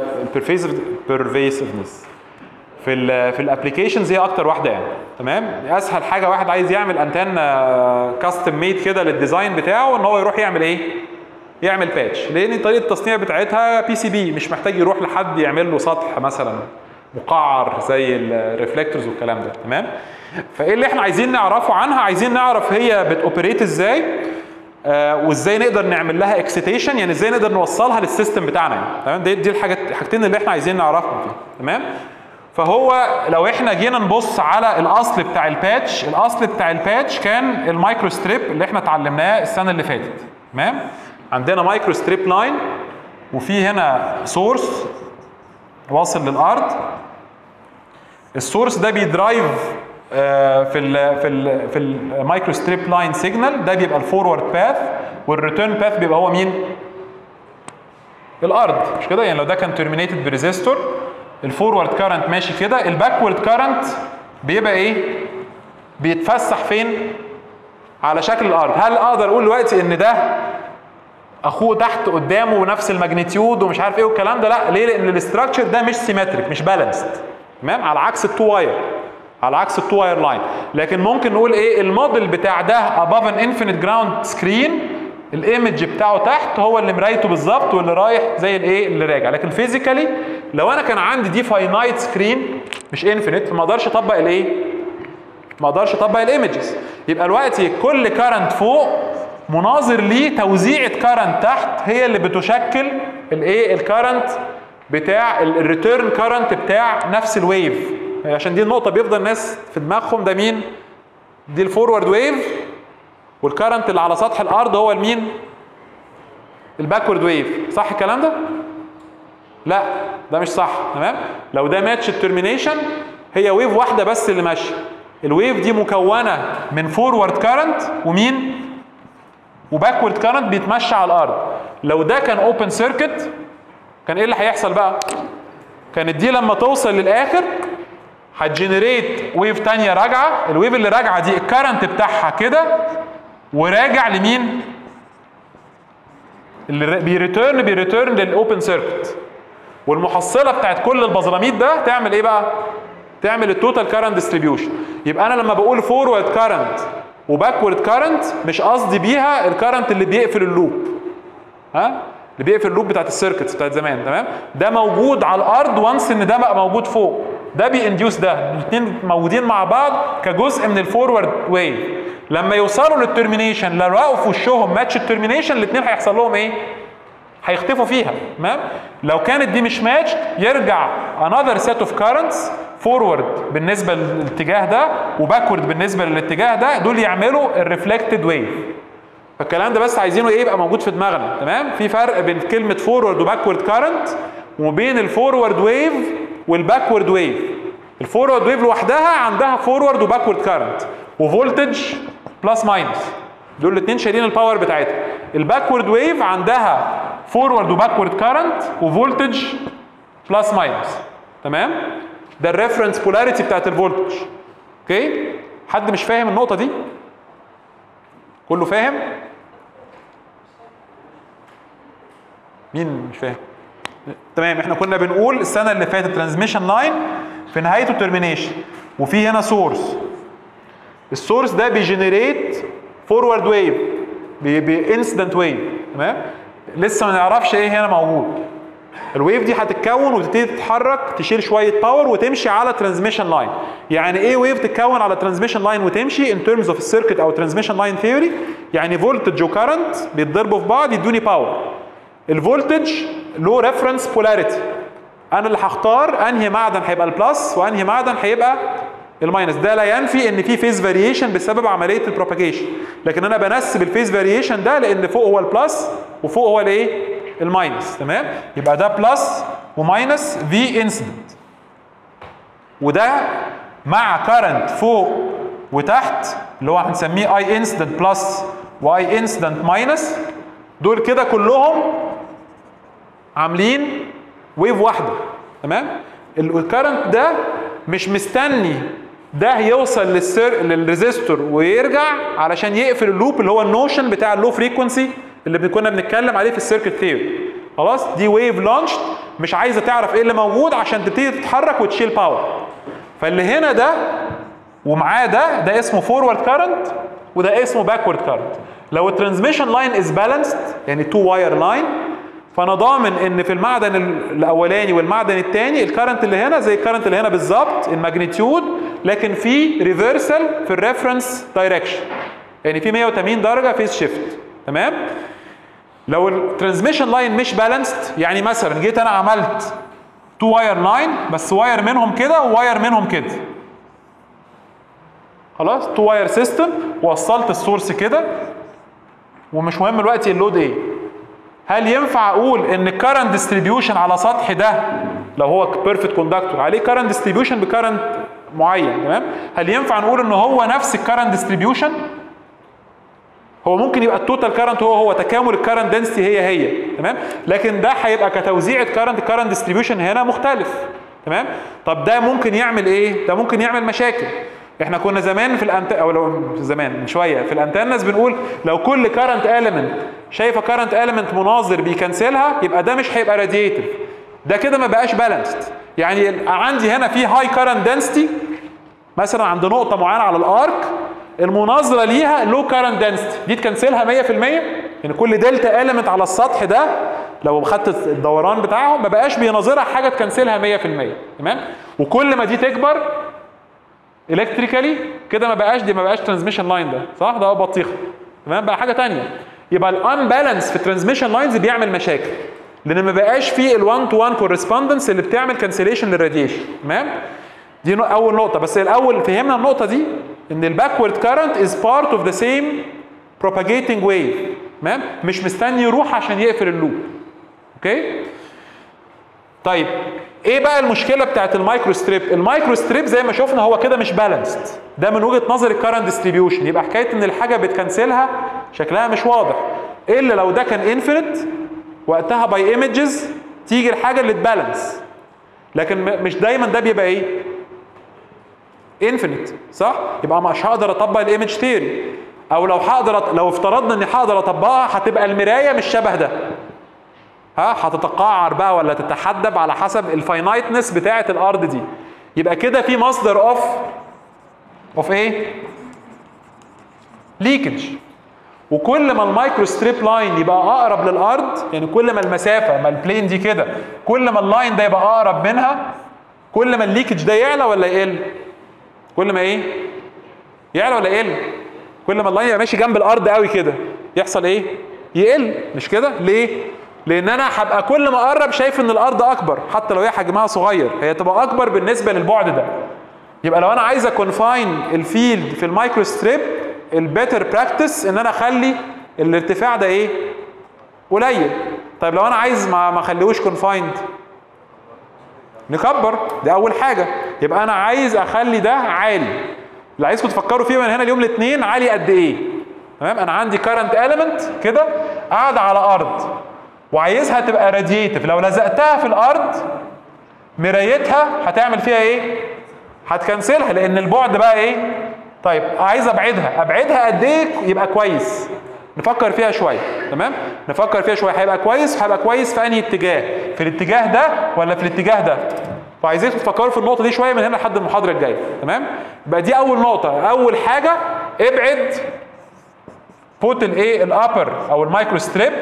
والبرفيسفنس في ال في الابلكيشنز هي اكتر واحده يعني تمام اسهل حاجه واحد عايز يعمل انتنا كاستم ميد كده للديزاين بتاعه ان هو يروح يعمل ايه يعمل باتش لان طريقه التصنيع بتاعتها بي سي بي مش محتاج يروح لحد يعمل له سطح مثلا مقعر زي الريفلكتورز والكلام ده تمام فايه اللي احنا عايزين نعرفه عنها عايزين نعرف هي بتوبريت ازاي آه وازاي نقدر نعمل لها اكسيتيشن يعني ازاي نقدر نوصلها للسيستم بتاعنا يعني تمام دي, دي الحاجات الحاجتين اللي احنا عايزين نعرفهم فيه تمام فهو لو احنا جينا نبص على الاصل بتاع الباتش الاصل بتاع الباتش كان المايكرو ستريب اللي احنا اتعلمناه السنه اللي فاتت تمام عندنا مايكرو ستريب لاين وفي هنا سورس واصل للارض السورس ده بيدرايف آه، في ال في ال في المايكرو ستريب لاين سيجنال ده بيبقى الفورورد باث والريتيرن باث بيبقى هو مين؟ الارض مش كده يعني لو ده كان ترمينيتد بريزيستور الفورورد كارنت ماشي كده الباكورد كارنت بيبقى ايه؟ بيتفسح فين؟ على شكل الارض هل اقدر اقول دلوقتي ان ده اخوه تحت قدامه نفس الماجنتيود ومش عارف ايه والكلام ده لا ليه لان الاستراكشر ده مش سيمتريك مش بالانسد تمام على عكس التو واير على عكس التو واير لاين لكن ممكن نقول ايه الموديل بتاع ده above an infinite ground screen الايمج بتاعه تحت هو اللي مرايته بالظبط واللي رايح زي الايه اللي راجع لكن فيزيكالي لو انا كان عندي دي فاينايت سكرين مش انفينيت فما اقدرش اطبق الايه ما اقدرش اطبق الايمجز يبقى دلوقتي كل كارنت فوق مناظر ليه توزيعة كارنت تحت هي اللي بتشكل الايه الكارنت بتاع الريتيرن كارنت بتاع نفس الويف عشان دي النقطة بيفضل الناس في دماغهم ده مين؟ دي الفورورد ويف والكارنت اللي على سطح الارض هو المين؟ الباكورد ويف صح الكلام ده؟ لا ده مش صح تمام؟ لو ده ماتش الترمينيشن هي ويف واحدة بس اللي ماشية الويف دي مكونة من فورورد كارنت ومين؟ وباكورد كارنت بيتمشى على الارض لو ده كان اوبن سيركت كان ايه اللي هيحصل بقى كانت دي لما توصل للاخر هتجنريت ويف تانية راجعه الويف اللي راجعه دي الكارنت بتاعها كده وراجع لمين اللي بيريتيرن بيريتيرن للاوبن سيركت والمحصله بتاعت كل البزراميط ده تعمل ايه بقى تعمل التوتال كارنت ديستريبيوشن يبقى انا لما بقول فورورد كارنت وباكورد كارنت مش قصدي بيها الكارنت اللي بيقفل اللوب ها اللي بيقفل اللوب بتاعت السيركتس بتاعت زمان تمام ده موجود على الارض وانس ان ده بقى موجود فوق ده بينديوس ده الاثنين موجودين مع بعض كجزء من الفورورد ويف لما يوصلوا للترمينيشن لو لقوا في وشهم ماتش الترمينيشن الاثنين هيحصل لهم ايه؟ هيختفوا فيها تمام لو كانت دي مش ماتش يرجع another set of currents forward بالنسبه للاتجاه ده وباكورد بالنسبه للاتجاه ده دول يعملوا الريفلكتد ويف فالكلام ده بس عايزينه ايه يبقى موجود في دماغنا تمام في فرق بين كلمه فورورد وباكورد كارنت وبين الفورورد ويف والباكورد ويف الفورورد ويف لوحدها عندها فورورد وباكورد كارنت وفولتج بلس ماينس دول الاثنين شايلين الباور بتاعتها الباكورد ويف عندها فورورد وباكورد كارنت وفولتج بلس ماينس تمام ده الريفرنس بولاريتي بتاعت الفولتج اوكي حد مش فاهم النقطه دي كله فاهم مين مش فاهم تمام احنا كنا بنقول السنه اللي فاتت ترانسميشن لاين في نهايته ترمينيشن وفي هنا سورس السورس ده بيجنريت فورورد ويف بانسيدنت ويف تمام لسه ما نعرفش ايه هنا موجود الويف دي هتتكون وتبتدي تتحرك تشيل شويه باور وتمشي على ترانسميشن لاين يعني ايه ويف تتكون على ترانسميشن لاين وتمشي ان ترمز اوف السيركت او ترانسميشن لاين ثيوري يعني فولتج وكرنت بيتضربوا في بعض يدوني باور الفولتج له ريفرنس بولاريتي انا اللي هختار انهي معدن هيبقى البلس وانهي معدن هيبقى الماينس ده لا ينفي ان في فيز فاريشن بسبب عمليه البروباجيشن لكن انا بنسب الفيز فاريشن ده لان فوق هو البلس وفوق هو الايه الماينس تمام يبقى ده بلس وماينس في انسيدنت وده مع كارنت فوق وتحت اللي هو هنسميه اي انسيدنت بلس واي انسيدنت ماينس دول كده كلهم عاملين ويف واحده تمام الكارنت ده مش مستني ده يوصل للسير للريزيستور ويرجع علشان يقفل اللوب اللي هو النوشن بتاع اللو فريكونسي اللي كنا بنتكلم عليه في السيركت ثيوري خلاص دي ويف لانش مش عايزه تعرف ايه اللي موجود عشان تبتدي تتحرك وتشيل باور فاللي هنا ده ومعاه ده ده اسمه فورورد كارنت وده اسمه باكورد كارنت لو الترانسميشن لاين از بالانسد يعني تو واير لاين فانا ضامن ان في المعدن الاولاني والمعدن الثاني الكرنت اللي هنا زي الكرنت اللي هنا بالظبط الماجنتيود لكن في ريفرسال في الريفرنس دايركشن يعني في 180 درجه فيس شيفت تمام لو الترانسميشن لاين مش بالانسد يعني مثلا جيت انا عملت تو واير لاين بس واير منهم كده وواير منهم كده خلاص تو واير سيستم وصلت السورس كده ومش مهم دلوقتي اللود ايه هل ينفع اقول ان الكرنت ديستريبيوشن على سطح ده لو هو بيرفكت كوندكتور عليه كرنت ديستريبيوشن بكرنت معين تمام هل ينفع نقول ان هو نفس الكرنت ديستريبيوشن هو ممكن يبقى التوتال كرنت هو هو تكامل الكرنت دنسيتي هي هي تمام لكن ده هيبقى كتوزيع كرنت الكرنت ديستريبيوشن هنا مختلف تمام طب ده ممكن يعمل ايه ده ممكن يعمل مشاكل احنا كنا زمان في الانت او لو زمان من شويه في الانتنس بنقول لو كل كرنت اليمنت شايفه كرنت اليمنت مناظر بيكنسلها يبقى ده مش هيبقى راديتيف ده كده ما بقاش بالانسد يعني عندي هنا في هاي كرنت دنسيتي مثلا عند نقطه معينه على الارك المناظره ليها لو كرنت دنسيتي دي تكنسلها 100% يعني كل دلتا اليمنت على السطح ده لو خدت الدوران بتاعه ما بقاش بيناظرها حاجه تكنسلها 100% تمام وكل ما دي تكبر الكتريكالي كده ما بقاش دي ما بقاش ترانسميشن لاين ده صح ده بطيخه تمام بقى حاجه ثانيه يبقى الان بالانس في الترانسميشن لاينز بيعمل مشاكل لان ما بقاش فيه ال1 تو 1 كورسبوندنس اللي بتعمل كانسليشن للراديشن تمام دي نو- اول نقطه بس الاول فهمنا النقطه دي ان الباكورد كارنت از بارت اوف ذا سيم propagating wave تمام مش مستني يروح عشان يقفل اللوب اوكي طيب ايه بقى المشكله بتاعت المايكرو ستريب المايكرو ستريب زي ما شفنا هو كده مش بالانسد ده من وجهه نظر الكرنت ديستريبيوشن يبقى حكايه ان الحاجه بتكنسلها شكلها مش واضح الا لو ده كان انفينيت وقتها باي ايمجز تيجي الحاجه اللي تبالانس لكن م- مش دايما ده بيبقى ايه انفينيت صح يبقى مش هقدر اطبق الايمج ثيوري او لو هقدر أط... لو افترضنا اني هقدر اطبقها هتبقى المرايه مش شبه ده ها هتتقعر بقى ولا تتحدب على حسب الفاينايتنس بتاعه الارض دي يبقى كده في مصدر اوف اوف ايه ليكج وكل ما المايكرو ستريب لاين يبقى اقرب للارض يعني كل ما المسافه ما البلين دي كده كل ما اللاين ده يبقى اقرب منها كل ما الليكج ده يعلى ولا يقل كل ما ايه يعلى ولا يقل كل ما اللاين يبقى ماشي جنب الارض قوي كده يحصل ايه يقل مش كده ليه لان انا هبقى كل ما اقرب شايف ان الارض اكبر حتى لو هي حجمها صغير هي تبقى اكبر بالنسبه للبعد ده يبقى لو انا عايز اكونفاين الفيلد في المايكرو ستريب البيتر براكتس ان انا اخلي الارتفاع ده ايه قليل طيب لو انا عايز ما ما اخليهوش كونفايند نكبر دي اول حاجه يبقى انا عايز اخلي ده عالي اللي عايزكم تفكروا فيه من هنا اليوم الاثنين عالي قد ايه تمام انا عندي كارنت element كده قاعده على ارض وعايزها تبقى راديتيف لو لزقتها في الارض مرايتها هتعمل فيها ايه هتكنسلها لان البعد بقى ايه طيب عايز ابعدها ابعدها قد ايه يبقى كويس نفكر فيها شويه تمام نفكر فيها شويه هيبقى كويس هيبقى كويس في انهي اتجاه في الاتجاه ده ولا في الاتجاه ده فعايزين تفكروا في النقطه دي شويه من هنا لحد المحاضره الجايه تمام يبقى دي اول نقطه اول حاجه ابعد بوت الايه الابر او المايكرو ستريب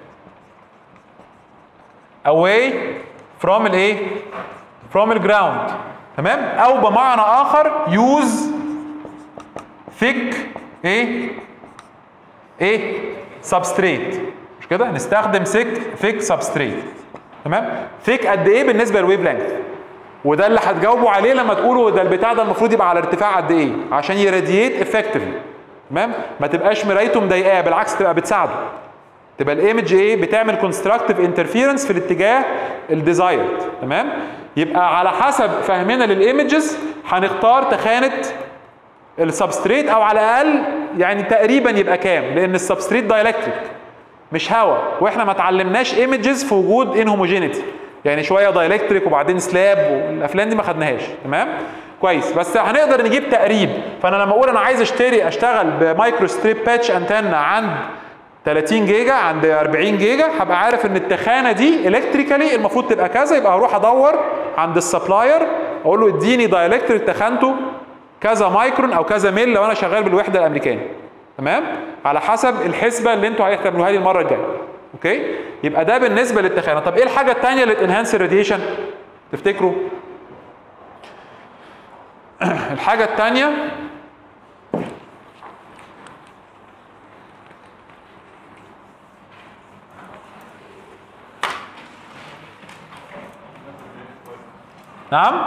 away from الايه from الجراوند تمام او بمعنى اخر use thick ايه ايه substrate مش كده نستخدم thick thick substrate تمام thick قد ايه بالنسبه للويف لينث وده اللي هتجاوبوا عليه لما تقولوا ده البتاع ده المفروض يبقى على ارتفاع قد ايه عشان يراديت افكتفلي تمام ما تبقاش مرايته مضايقاه بالعكس تبقى بتساعده تبقى الايمج ايه بتعمل كونستراكتيف انترفيرنس في الاتجاه الديزايرد تمام يبقى على حسب فهمنا للايمجز هنختار تخانه السبستريت او على الاقل يعني تقريبا يبقى كام لان السبستريت دايلكتريك مش هواء واحنا ما اتعلمناش ايمجز في وجود انهوموجينيتي يعني شويه دايلكتريك وبعدين سلاب والافلام دي ما خدناهاش تمام كويس بس هنقدر نجيب تقريب فانا لما اقول انا عايز اشتري اشتغل بمايكرو ستريب باتش انتنا عند 30 جيجا عند 40 جيجا هبقى عارف ان التخانه دي الكتريكالي المفروض تبقى كذا يبقى هروح ادور عند السبلاير اقول له اديني دايلكتريك تخانته كذا مايكرون او كذا ميل لو انا شغال بالوحده الامريكاني تمام على حسب الحسبه اللي انتوا هتعملوها لي المره الجايه اوكي يبقى ده بالنسبه للتخانه طب ايه الحاجه الثانيه اللي تنهانس الراديشن تفتكروا الحاجه الثانيه نعم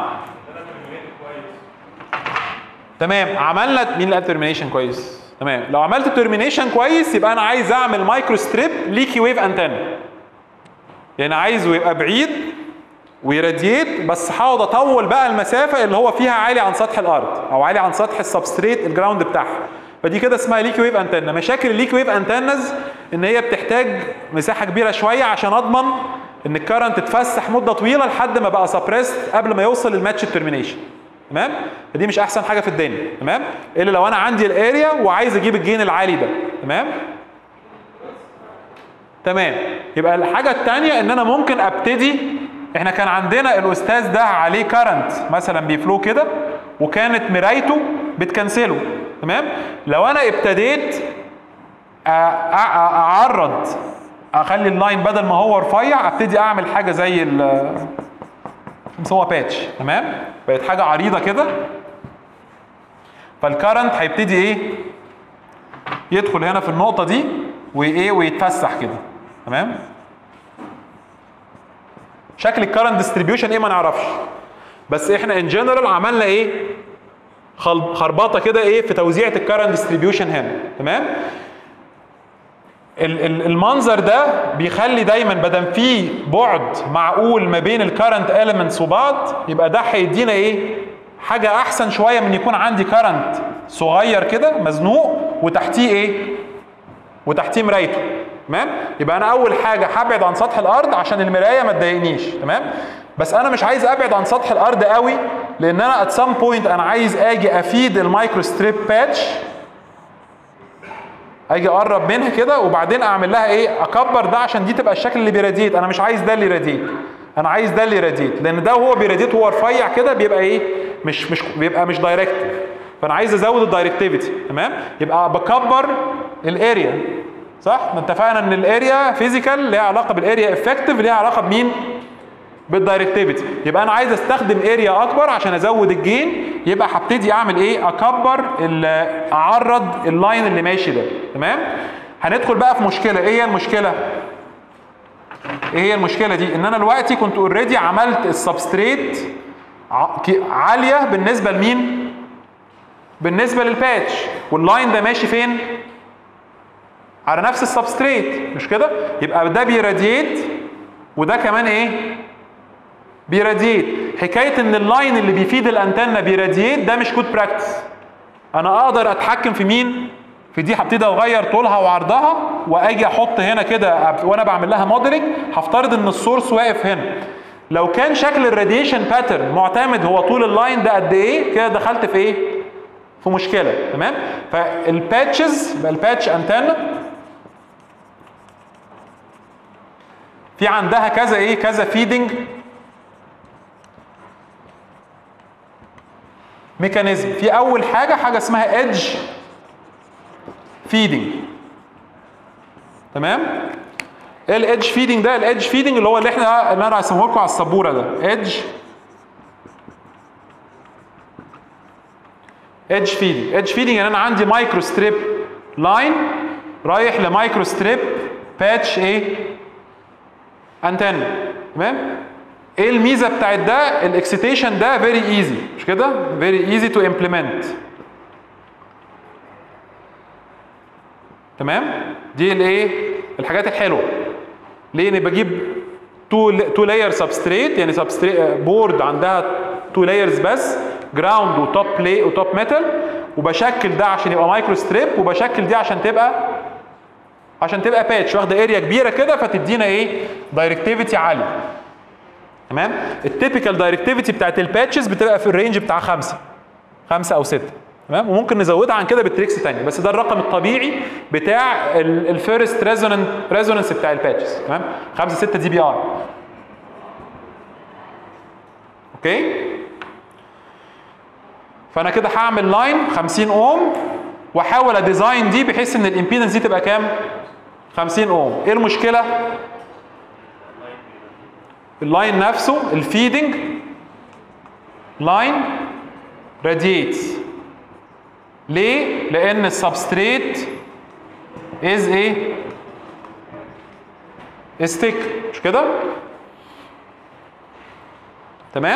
تمام عملنا مين اللي قال ترمينيشن كويس تمام لو عملت ترمينيشن كويس يبقى انا عايز اعمل مايكرو ستريب ليكي ويف انتنا يعني عايزه يبقى بعيد ويراديت بس هقعد اطول بقى المسافه اللي هو فيها عالي عن سطح الارض او عالي عن سطح السبستريت الجراوند بتاعها فدي كده اسمها ليكي ويف انتنا مشاكل الليكي ويف انتنز ان هي بتحتاج مساحه كبيره شويه عشان اضمن ان الكرنت تتفسح مده طويله لحد ما بقى سبريست قبل ما يوصل للماتش الترمينيشن تمام فدي مش احسن حاجه في الدنيا تمام الا لو انا عندي الاريا وعايز اجيب الجين العالي ده تمام تمام يبقى الحاجه الثانيه ان انا ممكن ابتدي احنا كان عندنا الاستاذ ده عليه كارنت مثلا بيفلو كده وكانت مرايته بتكنسله تمام لو انا ابتديت أ- أ- اعرض اخلي اللاين بدل ما هو رفيع ابتدي اعمل حاجه زي ال بس هو باتش تمام بقت حاجه عريضه كده فالكرنت هيبتدي ايه يدخل هنا في النقطه دي وايه ويتفسح كده تمام شكل الكرنت ديستريبيوشن ايه ما نعرفش بس احنا ان جنرال عملنا ايه خل- خربطه كده ايه في توزيعه الكرنت ديستريبيوشن هنا تمام ال- ال- المنظر ده بيخلي دايما بدل في بعد معقول ما بين الكرنت اليمنتس وبعض يبقى ده هيدينا ايه حاجه احسن شويه من يكون عندي كرنت صغير كده مزنوق وتحتيه ايه وتحتيه مرايته تمام يبقى انا اول حاجه هبعد عن سطح الارض عشان المرايه ما تضايقنيش تمام بس انا مش عايز ابعد عن سطح الارض قوي لان انا ات سام بوينت انا عايز اجي افيد المايكرو ستريب باتش اجي اقرب منها كده وبعدين اعمل لها ايه اكبر ده عشان دي تبقى الشكل اللي بيراديت انا مش عايز ده اللي يراديت انا عايز ده اللي يراديت لان ده وهو بيراديت وهو رفيع كده بيبقى ايه مش مش بيبقى مش دايركت فانا عايز ازود الدايركتيفيتي تمام يبقى بكبر الاريا صح ما اتفقنا ان الاريا فيزيكال ليها علاقه بالاريا افكتيف ليها علاقه بمين بالدايركتيفيتي يبقى انا عايز استخدم اريا اكبر عشان ازود الجين يبقى هبتدي اعمل ايه اكبر ال- اعرض اللاين اللي ماشي ده تمام هندخل بقى في مشكله ايه هي المشكله ايه هي المشكله دي ان انا دلوقتي كنت اوريدي عملت السبستريت ع- ك- عاليه بالنسبه لمين بالنسبه للباتش واللاين ده ماشي فين على نفس السبستريت مش كده يبقى ده بيراديت وده كمان ايه بيراديت حكايه ان اللاين اللي بيفيد الانتنه بيراديت ده مش كود براكتس انا اقدر اتحكم في مين في دي هبتدي اغير طولها وعرضها واجي احط هنا كده أب- وانا بعمل لها موديلنج هفترض ان السورس واقف هنا لو كان شكل الراديشن باترن معتمد هو طول اللاين ده قد ايه كده دخلت في ايه في مشكله تمام فالباتشز يبقى الباتش انتنه في عندها كذا ايه كذا فيدنج ميكانيزم في اول حاجه حاجه اسمها ايدج فيدنج تمام ايه الايدج فيدنج ده الايدج فيدنج اللي هو اللي احنا اللي انا رسمه لكم على السبوره ده ايدج ايدج فيدنج ايدج فيدنج يعني انا عندي مايكرو ستريب لاين رايح لمايكرو ستريب باتش ايه انتن تمام ايه الميزه بتاعت ده الاكسيتيشن ده فيري ايزي مش كده فيري ايزي تو امبلمنت تمام دي الايه الحاجات الحلوه ليه اني بجيب تو تو لاير سبستريت يعني سبستريت بورد عندها تو لايرز بس جراوند وتوب بلاي وتوب ميتال وبشكل ده عشان يبقى مايكرو ستريب وبشكل دي عشان تبقى عشان تبقى باتش واخده اريا كبيره كده فتدينا ايه دايركتيفيتي عاليه تمام التيبيكال دايركتيفيتي بتاعت الباتشز بتبقى في الرينج بتاع خمسة خمسة او ستة تمام وممكن نزودها عن كده بالتريكس تانية بس ده الرقم الطبيعي بتاع الفيرست ريزونانس ريزونانس بتاع الباتشز تمام 5 6 دي بي ار اوكي فانا كده هعمل لاين 50 اوم واحاول اديزاين دي بحيث ان الامبيدنس دي تبقى كام 50 اوم ايه المشكله اللاين نفسه الفيدنج لاين راديتس ليه لان السبستريت از ايه ستيك مش كده تمام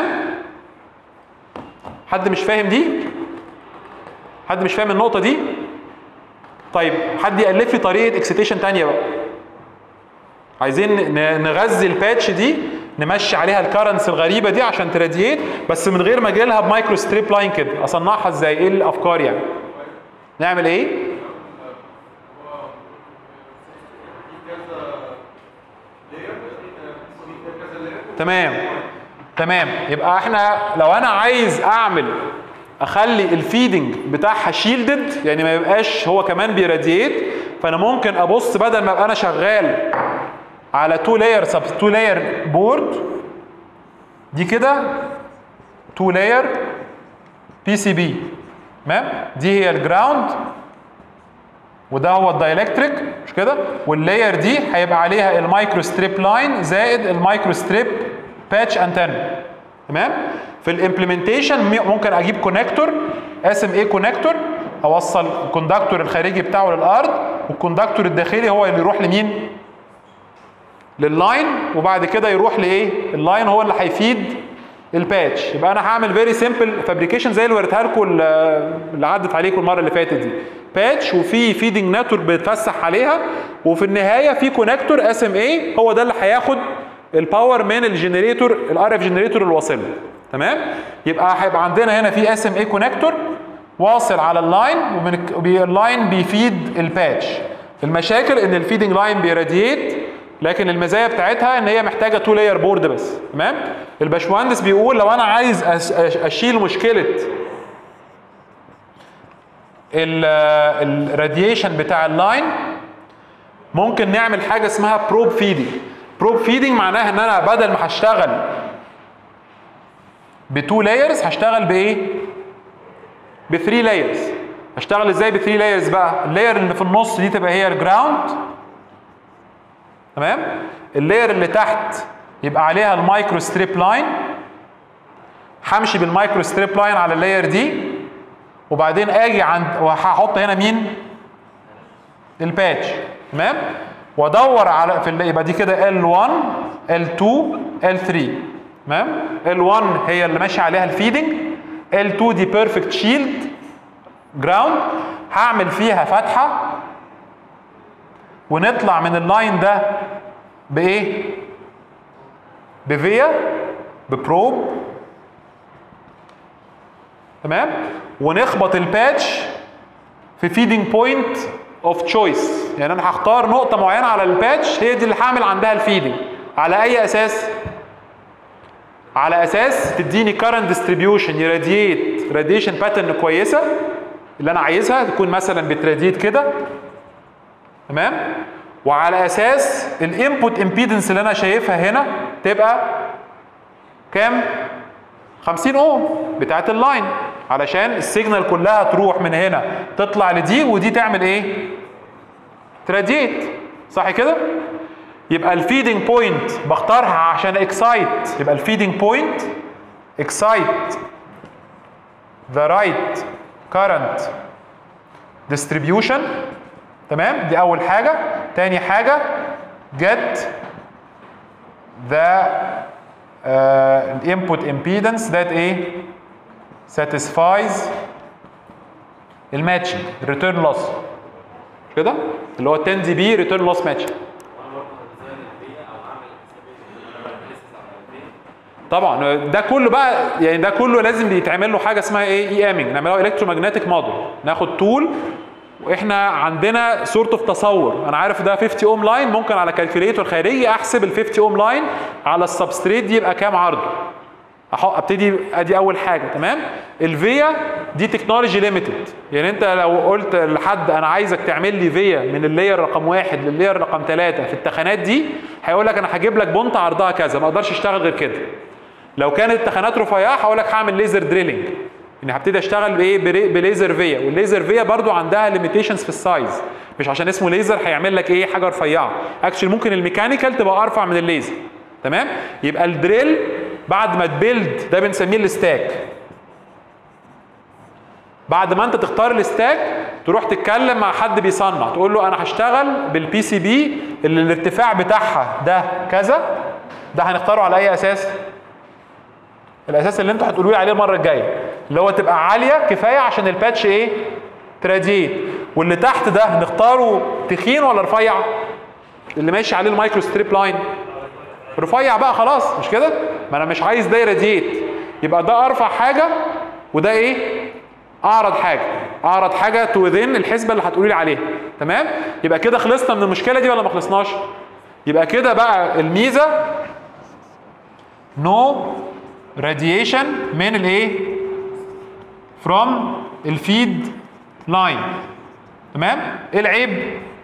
حد مش فاهم دي حد مش فاهم النقطه دي طيب حد يالف لي طريقه اكسيتيشن تانية بقى عايزين ن- نغذي الباتش دي نمشي عليها الكرنس الغريبه دي عشان تراديت بس من غير ما اجي لها بمايكرو ستريب لاين كده اصنعها ازاي ايه الافكار يعني نعمل ايه تمام تمام يبقى احنا لو انا عايز اعمل اخلي الفيدنج بتاعها شيلدد يعني ما يبقاش هو كمان بيراديت فانا ممكن ابص بدل ما ابقى انا شغال على تو لاير سب تو لاير بورد دي كده تو لاير بي سي بي تمام دي هي الجراوند وده هو الدايلكتريك مش كده واللاير دي هيبقى عليها المايكرو ستريب لاين زائد المايكرو ستريب باتش انتن تمام في الامبلمنتيشن ممكن اجيب كونكتور اس ام اي كونكتور اوصل الكوندكتور الخارجي بتاعه للارض والكوندكتور الداخلي هو اللي يروح لمين لللاين وبعد كده يروح لايه اللاين هو اللي هيفيد الباتش يبقى انا هعمل فيري سيمبل فابريكيشن زي اللي وريتها لكم اللي عدت عليكم المره اللي فاتت دي باتش وفي فيدنج نتورك بيتفسح عليها وفي النهايه في كونكتور اس ام اي هو ده اللي هياخد الباور من الجنريتور الار اف جنريتور اللي واصل له تمام يبقى هيبقى عندنا هنا في اس ام اي كونكتور واصل على اللاين واللاين بيفيد الباتش المشاكل ان الفيدنج لاين بيراديت لكن المزايا بتاعتها ان هي محتاجه تو لاير بورد بس تمام الباشمهندس بيقول لو انا عايز أش- أش- اشيل مشكله الراديشن بتاع اللاين ممكن نعمل حاجه اسمها بروب فيدنج بروب فيدنج معناها ان انا بدل ما هشتغل بتو لايرز هشتغل بايه ب 3 لايرز اشتغل ازاي ب 3 لايرز بقى اللاير اللي في النص دي تبقى هي الجراوند تمام اللاير اللي تحت يبقى عليها المايكرو ستريب لاين همشي بالمايكرو ستريب لاين على اللاير دي وبعدين اجي عند وهحط هنا مين الباتش تمام وادور على في ال- يبقى دي كده L1 L2 L3 تمام L1 هي اللي ماشي عليها الفيدنج L2 دي بيرفكت شيلد جراوند هعمل فيها فتحه ونطلع من اللاين ده بايه بفيا ببروب تمام ونخبط الباتش في فيدنج بوينت اوف تشويس يعني انا هختار نقطه معينه على الباتش هي دي اللي هعمل عندها الفيدنج على اي اساس على اساس تديني كارنت ديستريبيوشن يراديت راديشن باترن كويسه اللي انا عايزها تكون مثلا بتراديت كده تمام وعلى اساس الانبوت امبيدنس اللي انا شايفها هنا تبقى كام 50 اوم بتاعت اللاين علشان السيجنال كلها تروح من هنا تطلع لدي ودي تعمل ايه تراديت صح كده يبقى الفيدنج بوينت بختارها عشان اكسايت يبقى الفيدنج بوينت اكسايت the right current distribution تمام دي اول حاجه تاني حاجه get the uh, input impedance that ايه satisfies الماتشنج الريتيرن لوس مش كده اللي هو 10 دي بي ريتيرن لوس ماتشنج طبعا ده كله بقى يعني ده كله لازم يتعمل له حاجه اسمها ايه اي امينج نعملها الكترومagnetic موديل ناخد تول واحنا عندنا سورت اوف تصور انا عارف ده 50 اوم لاين ممكن على كالكوليتور خارجي احسب ال 50 اوم لاين على السبستريت دي يبقى كام عرضه أح- ابتدي ادي اول حاجه تمام الفيا دي تكنولوجي ليميتد يعني انت لو قلت لحد انا عايزك تعمل لي فيا من اللاير رقم واحد لللاير رقم ثلاثه في التخانات دي هيقول لك انا هجيب لك بونت عرضها كذا ما اقدرش اشتغل غير كده لو كانت التخانات رفيعه هقول لك هعمل ليزر دريلنج يعني هبتدي اشتغل بايه بري- بليزر فيا والليزر فيا برضو عندها ليميتيشنز في السايز مش عشان اسمه ليزر هيعمل لك ايه حاجه رفيعه اكشلي ممكن الميكانيكال تبقى ارفع من الليزر تمام يبقى الدريل بعد ما تبيلد ده بنسميه الستاك بعد ما انت تختار الستاك تروح تتكلم مع حد بيصنع تقول له انا هشتغل بالبي سي بي اللي الارتفاع بتاعها ده كذا ده هنختاره على اي اساس الاساس اللي انتوا هتقولوا لي عليه المره الجايه اللي هو تبقى عاليه كفايه عشان الباتش ايه تراديت واللي تحت ده نختاره تخين ولا رفيع اللي ماشي عليه المايكرو ستريب لاين رفيع بقى خلاص مش كده ما انا مش عايز ده يراديت يبقى ده ارفع حاجه وده ايه اعرض حاجه اعرض حاجه توذن الحسبه اللي هتقولي لي عليها تمام يبقى كده خلصنا من المشكله دي ولا ما خلصناش يبقى كده بقى الميزه نو راديشن من الايه from الفيد لاين تمام ايه العيب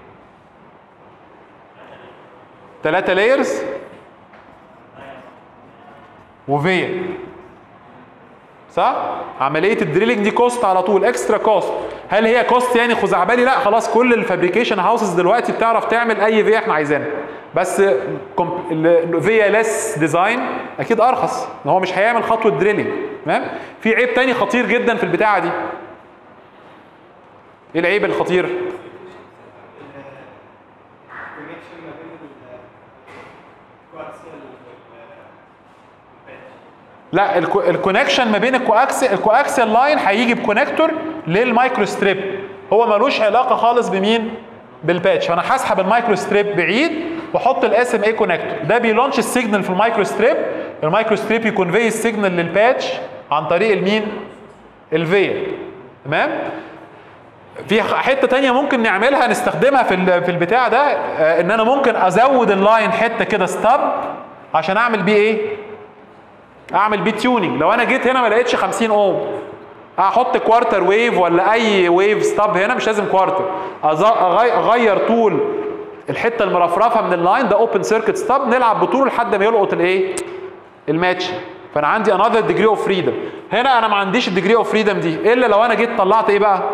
ثلاثة لايرز وفيا صح عمليه الدريلينج دي كوست على طول اكسترا كوست هل هي كوست يعني خزعبلي لا خلاص كل الفابريكيشن هاوسز دلوقتي بتعرف تعمل اي فيا احنا عايزينها بس فيا ليس ديزاين اكيد ارخص ان هو مش هيعمل خطوه دريلينج تمام في عيب تاني خطير جدا في البتاعه دي ايه العيب الخطير الكونكشن ما بين الكواتسيال لا الكو- الكونكشن ما بين الكواكس الكواكسيال لاين هيجي بكونكتور للمايكرو ستريب هو ملوش علاقه خالص بمين بالباتش فانا هسحب المايكرو ستريب بعيد واحط الاس ام اي كونكتور ده بيلونش السيجنال في المايكرو ستريب المايكرو ستريب يكونفي السيجنال للباتش عن طريق المين الفيا تمام في حته تانية ممكن نعملها نستخدمها في ال- في البتاع ده آه، ان انا ممكن ازود اللاين حته كده ستاب عشان اعمل بيه ايه اعمل بيه تيوننج لو انا جيت هنا ما لقيتش 50 اوم احط كوارتر ويف ولا اي ويف ستاب هنا مش لازم كوارتر أز- أغي- اغير طول الحته المرفرفه من اللاين ده اوبن سيركت ستاب نلعب بطوله لحد ما يلقط الايه الماتش فانا عندي انذر ديجري اوف فريدم هنا انا ما عنديش الديجري اوف فريدم دي الا لو انا جيت طلعت ايه بقى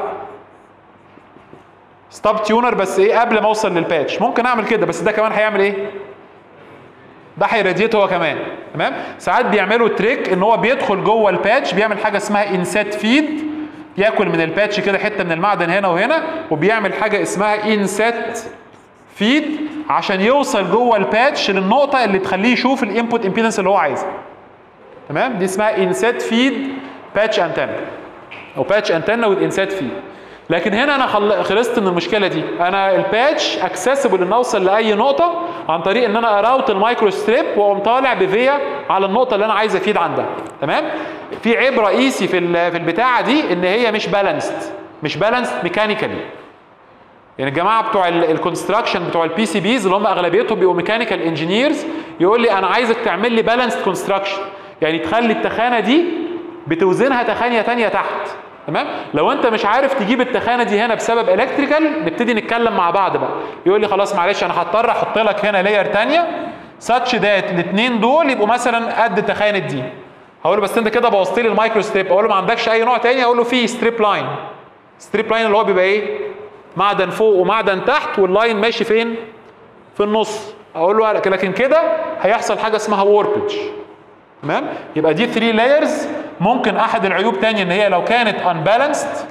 ستاب تيونر بس ايه قبل ما اوصل للباتش ممكن اعمل كده بس ده كمان هيعمل ايه ده هيراديت هو كمان تمام ساعات بيعملوا تريك ان هو بيدخل جوه الباتش بيعمل حاجه اسمها انسات فيد ياكل من الباتش كده حته من المعدن هنا وهنا وبيعمل حاجه اسمها انسات فيد عشان يوصل جوه الباتش للنقطه اللي تخليه يشوف الانبوت امبيدنس اللي هو عايزها تمام دي اسمها انسات فيد باتش انتنا او باتش انتنا وذ انسات فيد لكن هنا انا خل- خلصت من المشكله دي انا الباتش اكسسبل ان اوصل لاي نقطه عن طريق ان انا اراوت المايكرو ستريب واقوم طالع بفيا على النقطه اللي انا عايز افيد عندها تمام في عيب رئيسي في ال- في البتاعه دي ان هي مش بالانسد مش بالانسد ميكانيكالي يعني الجماعه بتوع الكونستراكشن بتوع البي سي بيز اللي هم اغلبيتهم بيبقوا ميكانيكال انجينيرز يقول لي انا عايزك تعمل لي بالانسد كونستراكشن يعني تخلي التخانه دي بتوزنها تخانيه تانية تحت تمام لو انت مش عارف تجيب التخانه دي هنا بسبب الكتريكال نبتدي نتكلم مع بعض بقى يقول لي خلاص معلش انا هضطر احط لك هنا لاير تانية ساتش دات الاثنين دول يبقوا مثلا قد تخانه دي هقول له بس انت كده بوظت لي المايكرو ستريب اقول له ما عندكش اي نوع تاني اقول له في ستريب لاين ستريب لاين اللي هو بيبقى ايه معدن فوق ومعدن تحت واللاين ماشي فين في النص اقول له لكن كده هيحصل حاجه اسمها ووربج تمام يبقى دي 3 لايرز ممكن احد العيوب تاني ان هي لو كانت unbalanced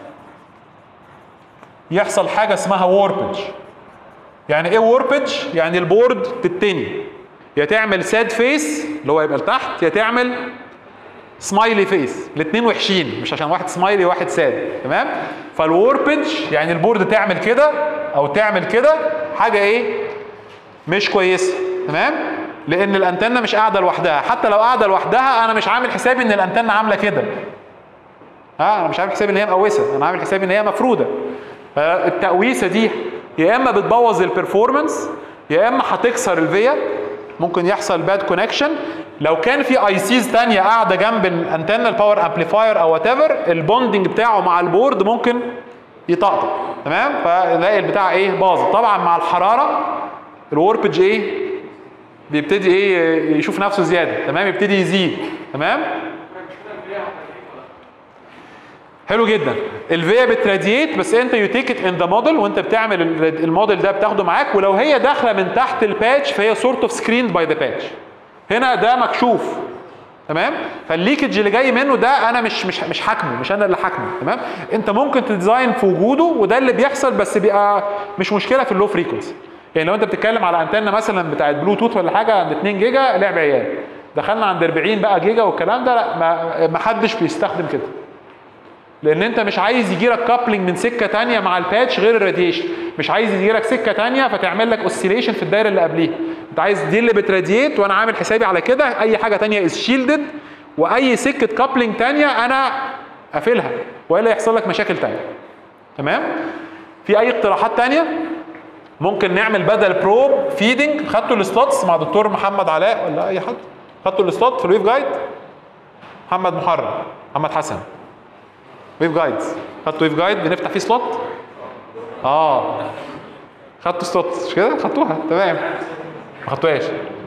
يحصل حاجه اسمها ووربج يعني ايه ووربج يعني البورد تتني يا تعمل ساد فيس اللي هو يبقى لتحت يا تعمل سمايلي فيس الاثنين وحشين مش عشان واحد سمايلي وواحد ساد تمام فالوربج يعني البورد تعمل كده او تعمل كده حاجه ايه مش كويسه تمام لان الانتنه مش قاعده لوحدها حتى لو قاعده لوحدها انا مش عامل حسابي ان الانتنه عامله كده ها انا مش عامل حسابي ان هي مقوسه انا عامل حسابي ان هي مفروده فالتقويسه دي يا اما بتبوظ البرفورمانس يا اما هتكسر الفيا ممكن يحصل باد كونكشن لو كان في اي سيز ثانيه قاعده جنب الانتنه الباور امبليفاير او وات ايفر البوندنج بتاعه مع البورد ممكن يطقطق تمام فلاقي البتاع ايه باظ طبعا مع الحراره الوربج ايه بيبتدي ايه يشوف نفسه زياده تمام يبتدي يزيد تمام حلو جدا الفيا بتراديت بس انت يو تيك ات ان ذا موديل وانت بتعمل ال- الموديل ده بتاخده معاك ولو هي داخله من تحت الباتش فهي سورت اوف سكرين باي ذا باتش هنا ده مكشوف تمام فالليكج اللي جاي منه ده انا مش مش مش حاكمه مش انا اللي حاكمه تمام انت ممكن تديزاين في وجوده وده اللي بيحصل بس بيبقى مش مشكله في اللو فريكونسي يعني لو انت بتتكلم على انتنه مثلا بتاعت بلوتوث ولا حاجه عند 2 جيجا لعب عيال دخلنا عند 40 بقى جيجا والكلام ده لا ما, ما حدش بيستخدم كده لان انت مش عايز يجي لك كابلنج من سكه تانية مع الباتش غير الراديشن مش عايز يجي لك سكه تانية فتعمل لك اوسيليشن في الدايره اللي قبليها انت عايز دي اللي بتراديت وانا عامل حسابي على كده اي حاجه تانية از شيلدد واي سكه كابلنج تانية انا قافلها والا يحصل لك مشاكل تانية تمام في اي اقتراحات تانية ممكن نعمل بدل بروب فيدنج خدتوا السلوتس مع دكتور محمد علاء ولا اي حد خدتوا السلوت في الويف جايد محمد محرم محمد حسن ويف جايدز خدتوا ويف جايد بنفتح فيه سلوت اه خدتوا سلوت مش كده خدتوها تمام ما خدتوهاش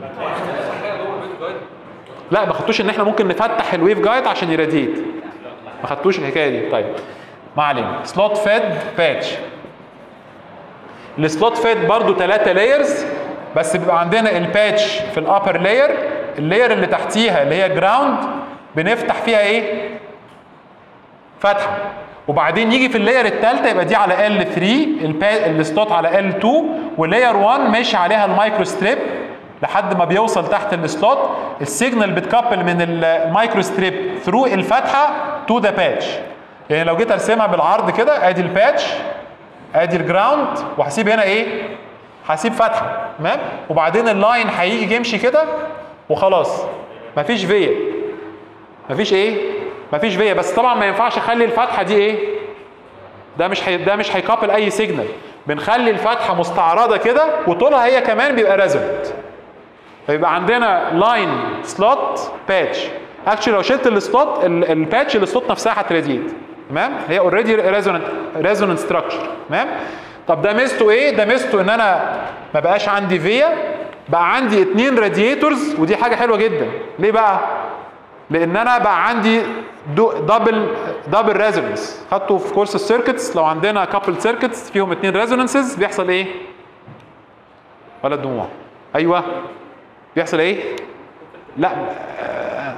لا ما خدتوش ان احنا ممكن نفتح الويف جايد عشان يراديت ما خدتوش الحكايه دي طيب ما علينا سلوت فيد باتش السلوت فيد برضو ثلاثة لايرز بس بيبقى عندنا الباتش في الابر لاير اللاير اللي تحتيها اللي هي جراوند بنفتح فيها ايه فتحه وبعدين يجي في اللاير الثالثه يبقى دي على L3 البا- السلوت على L2 ولاير 1 ماشي عليها المايكرو ستريب لحد ما بيوصل تحت السلوت السيجنال بتكابل من ال- المايكرو ستريب ثرو الفتحه تو ذا باتش يعني لو جيت ارسمها بالعرض كده ادي الباتش ادي الجراوند وهسيب هنا ايه هسيب فتحه تمام وبعدين اللاين هيجي يمشي كده وخلاص مفيش فيا مفيش ايه مفيش فيا بس طبعا ما ينفعش اخلي الفتحه دي ايه ده مش هي ده مش هيكابل اي سيجنال بنخلي الفتحه مستعرضه كده وطولها هي كمان بيبقى ريزونت فيبقى عندنا لاين سلوت باتش اكشلي لو شلت السلوت ال- الباتش السلوت نفسها هتراديت تمام هي اوريدي ريزونانت ريزونانت ستراكشر تمام طب ده ميزته ايه ده ميزته ان انا ما بقاش عندي فيا بقى عندي اتنين راديتورز ودي حاجه حلوه جدا ليه بقى لان انا بقى عندي دبل دبل ريزونانس خدته في كورس السيركتس لو عندنا كابل سيركتس فيهم اتنين ريزونانسز بيحصل ايه ولا الدموع ايوه بيحصل ايه لا آه.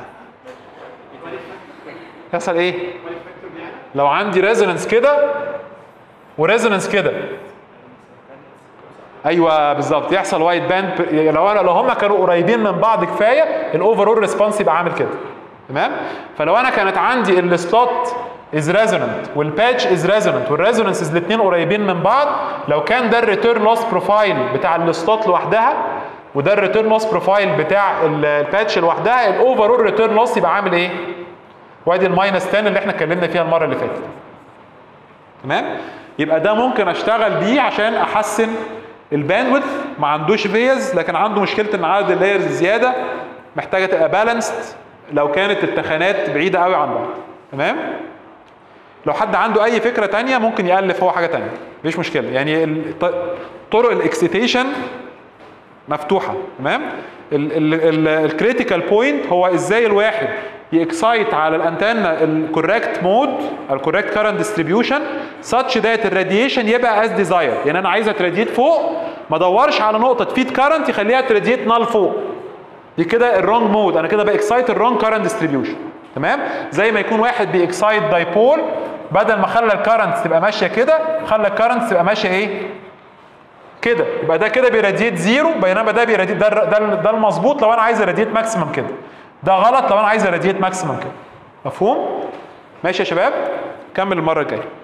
بيحصل ايه لو عندي ريزونانس كده وريزونانس كده ايوه بالظبط يحصل وايت باند لو انا لو هم كانوا قريبين من بعض كفايه الاوفرول ريسبونس يبقى عامل كده تمام فلو انا كانت عندي السلوت از ريزونانت والباتش از ريزونانت والريزونانسز الاثنين قريبين من بعض لو كان ده الريتيرن لوس بروفايل بتاع السلوت لوحدها وده الريتيرن لوس بروفايل بتاع الباتش لوحدها الاوفرول ريتيرن لوس يبقى عامل ايه؟ وادي الماينس 10 اللي احنا اتكلمنا فيها المره اللي فاتت تمام يبقى ده ممكن اشتغل بيه عشان احسن الباندويث ما عندوش فيز لكن عنده مشكله ان عدد اللايرز زياده محتاجه تبقى بالانسد لو كانت التخانات بعيده قوي عن بعض تمام لو حد عنده اي فكره تانية ممكن يالف هو حاجه تانية مفيش مشكله يعني الط- طرق الاكسيتيشن مفتوحه تمام الكريتيكال بوينت هو ازاي الواحد يكسايت على الانتنه الكوريكت مود الكوريكت كارنت ديستريبيوشن such that الراديشن يبقى از ديزاير يعني انا عايزه تراديت فوق ما ادورش على نقطه فيد كارنت يخليها تراديت نال فوق دي كده الرونج مود انا كده باكسايت الرونج كارنت ديستريبيوشن تمام زي ما يكون واحد بيكسايت دايبول بدل ما خلى الكارنت تبقى ماشيه كده خلى الكارنت تبقى ماشيه ايه كده يبقى ده كده بيراديت زيرو بينما ده بيراديت ده ده, ده المظبوط لو انا عايز اراديت ماكسيمم كده ده غلط لو انا عايز اراديت ماكسيمم كده مفهوم ماشي يا شباب كمل المره الجايه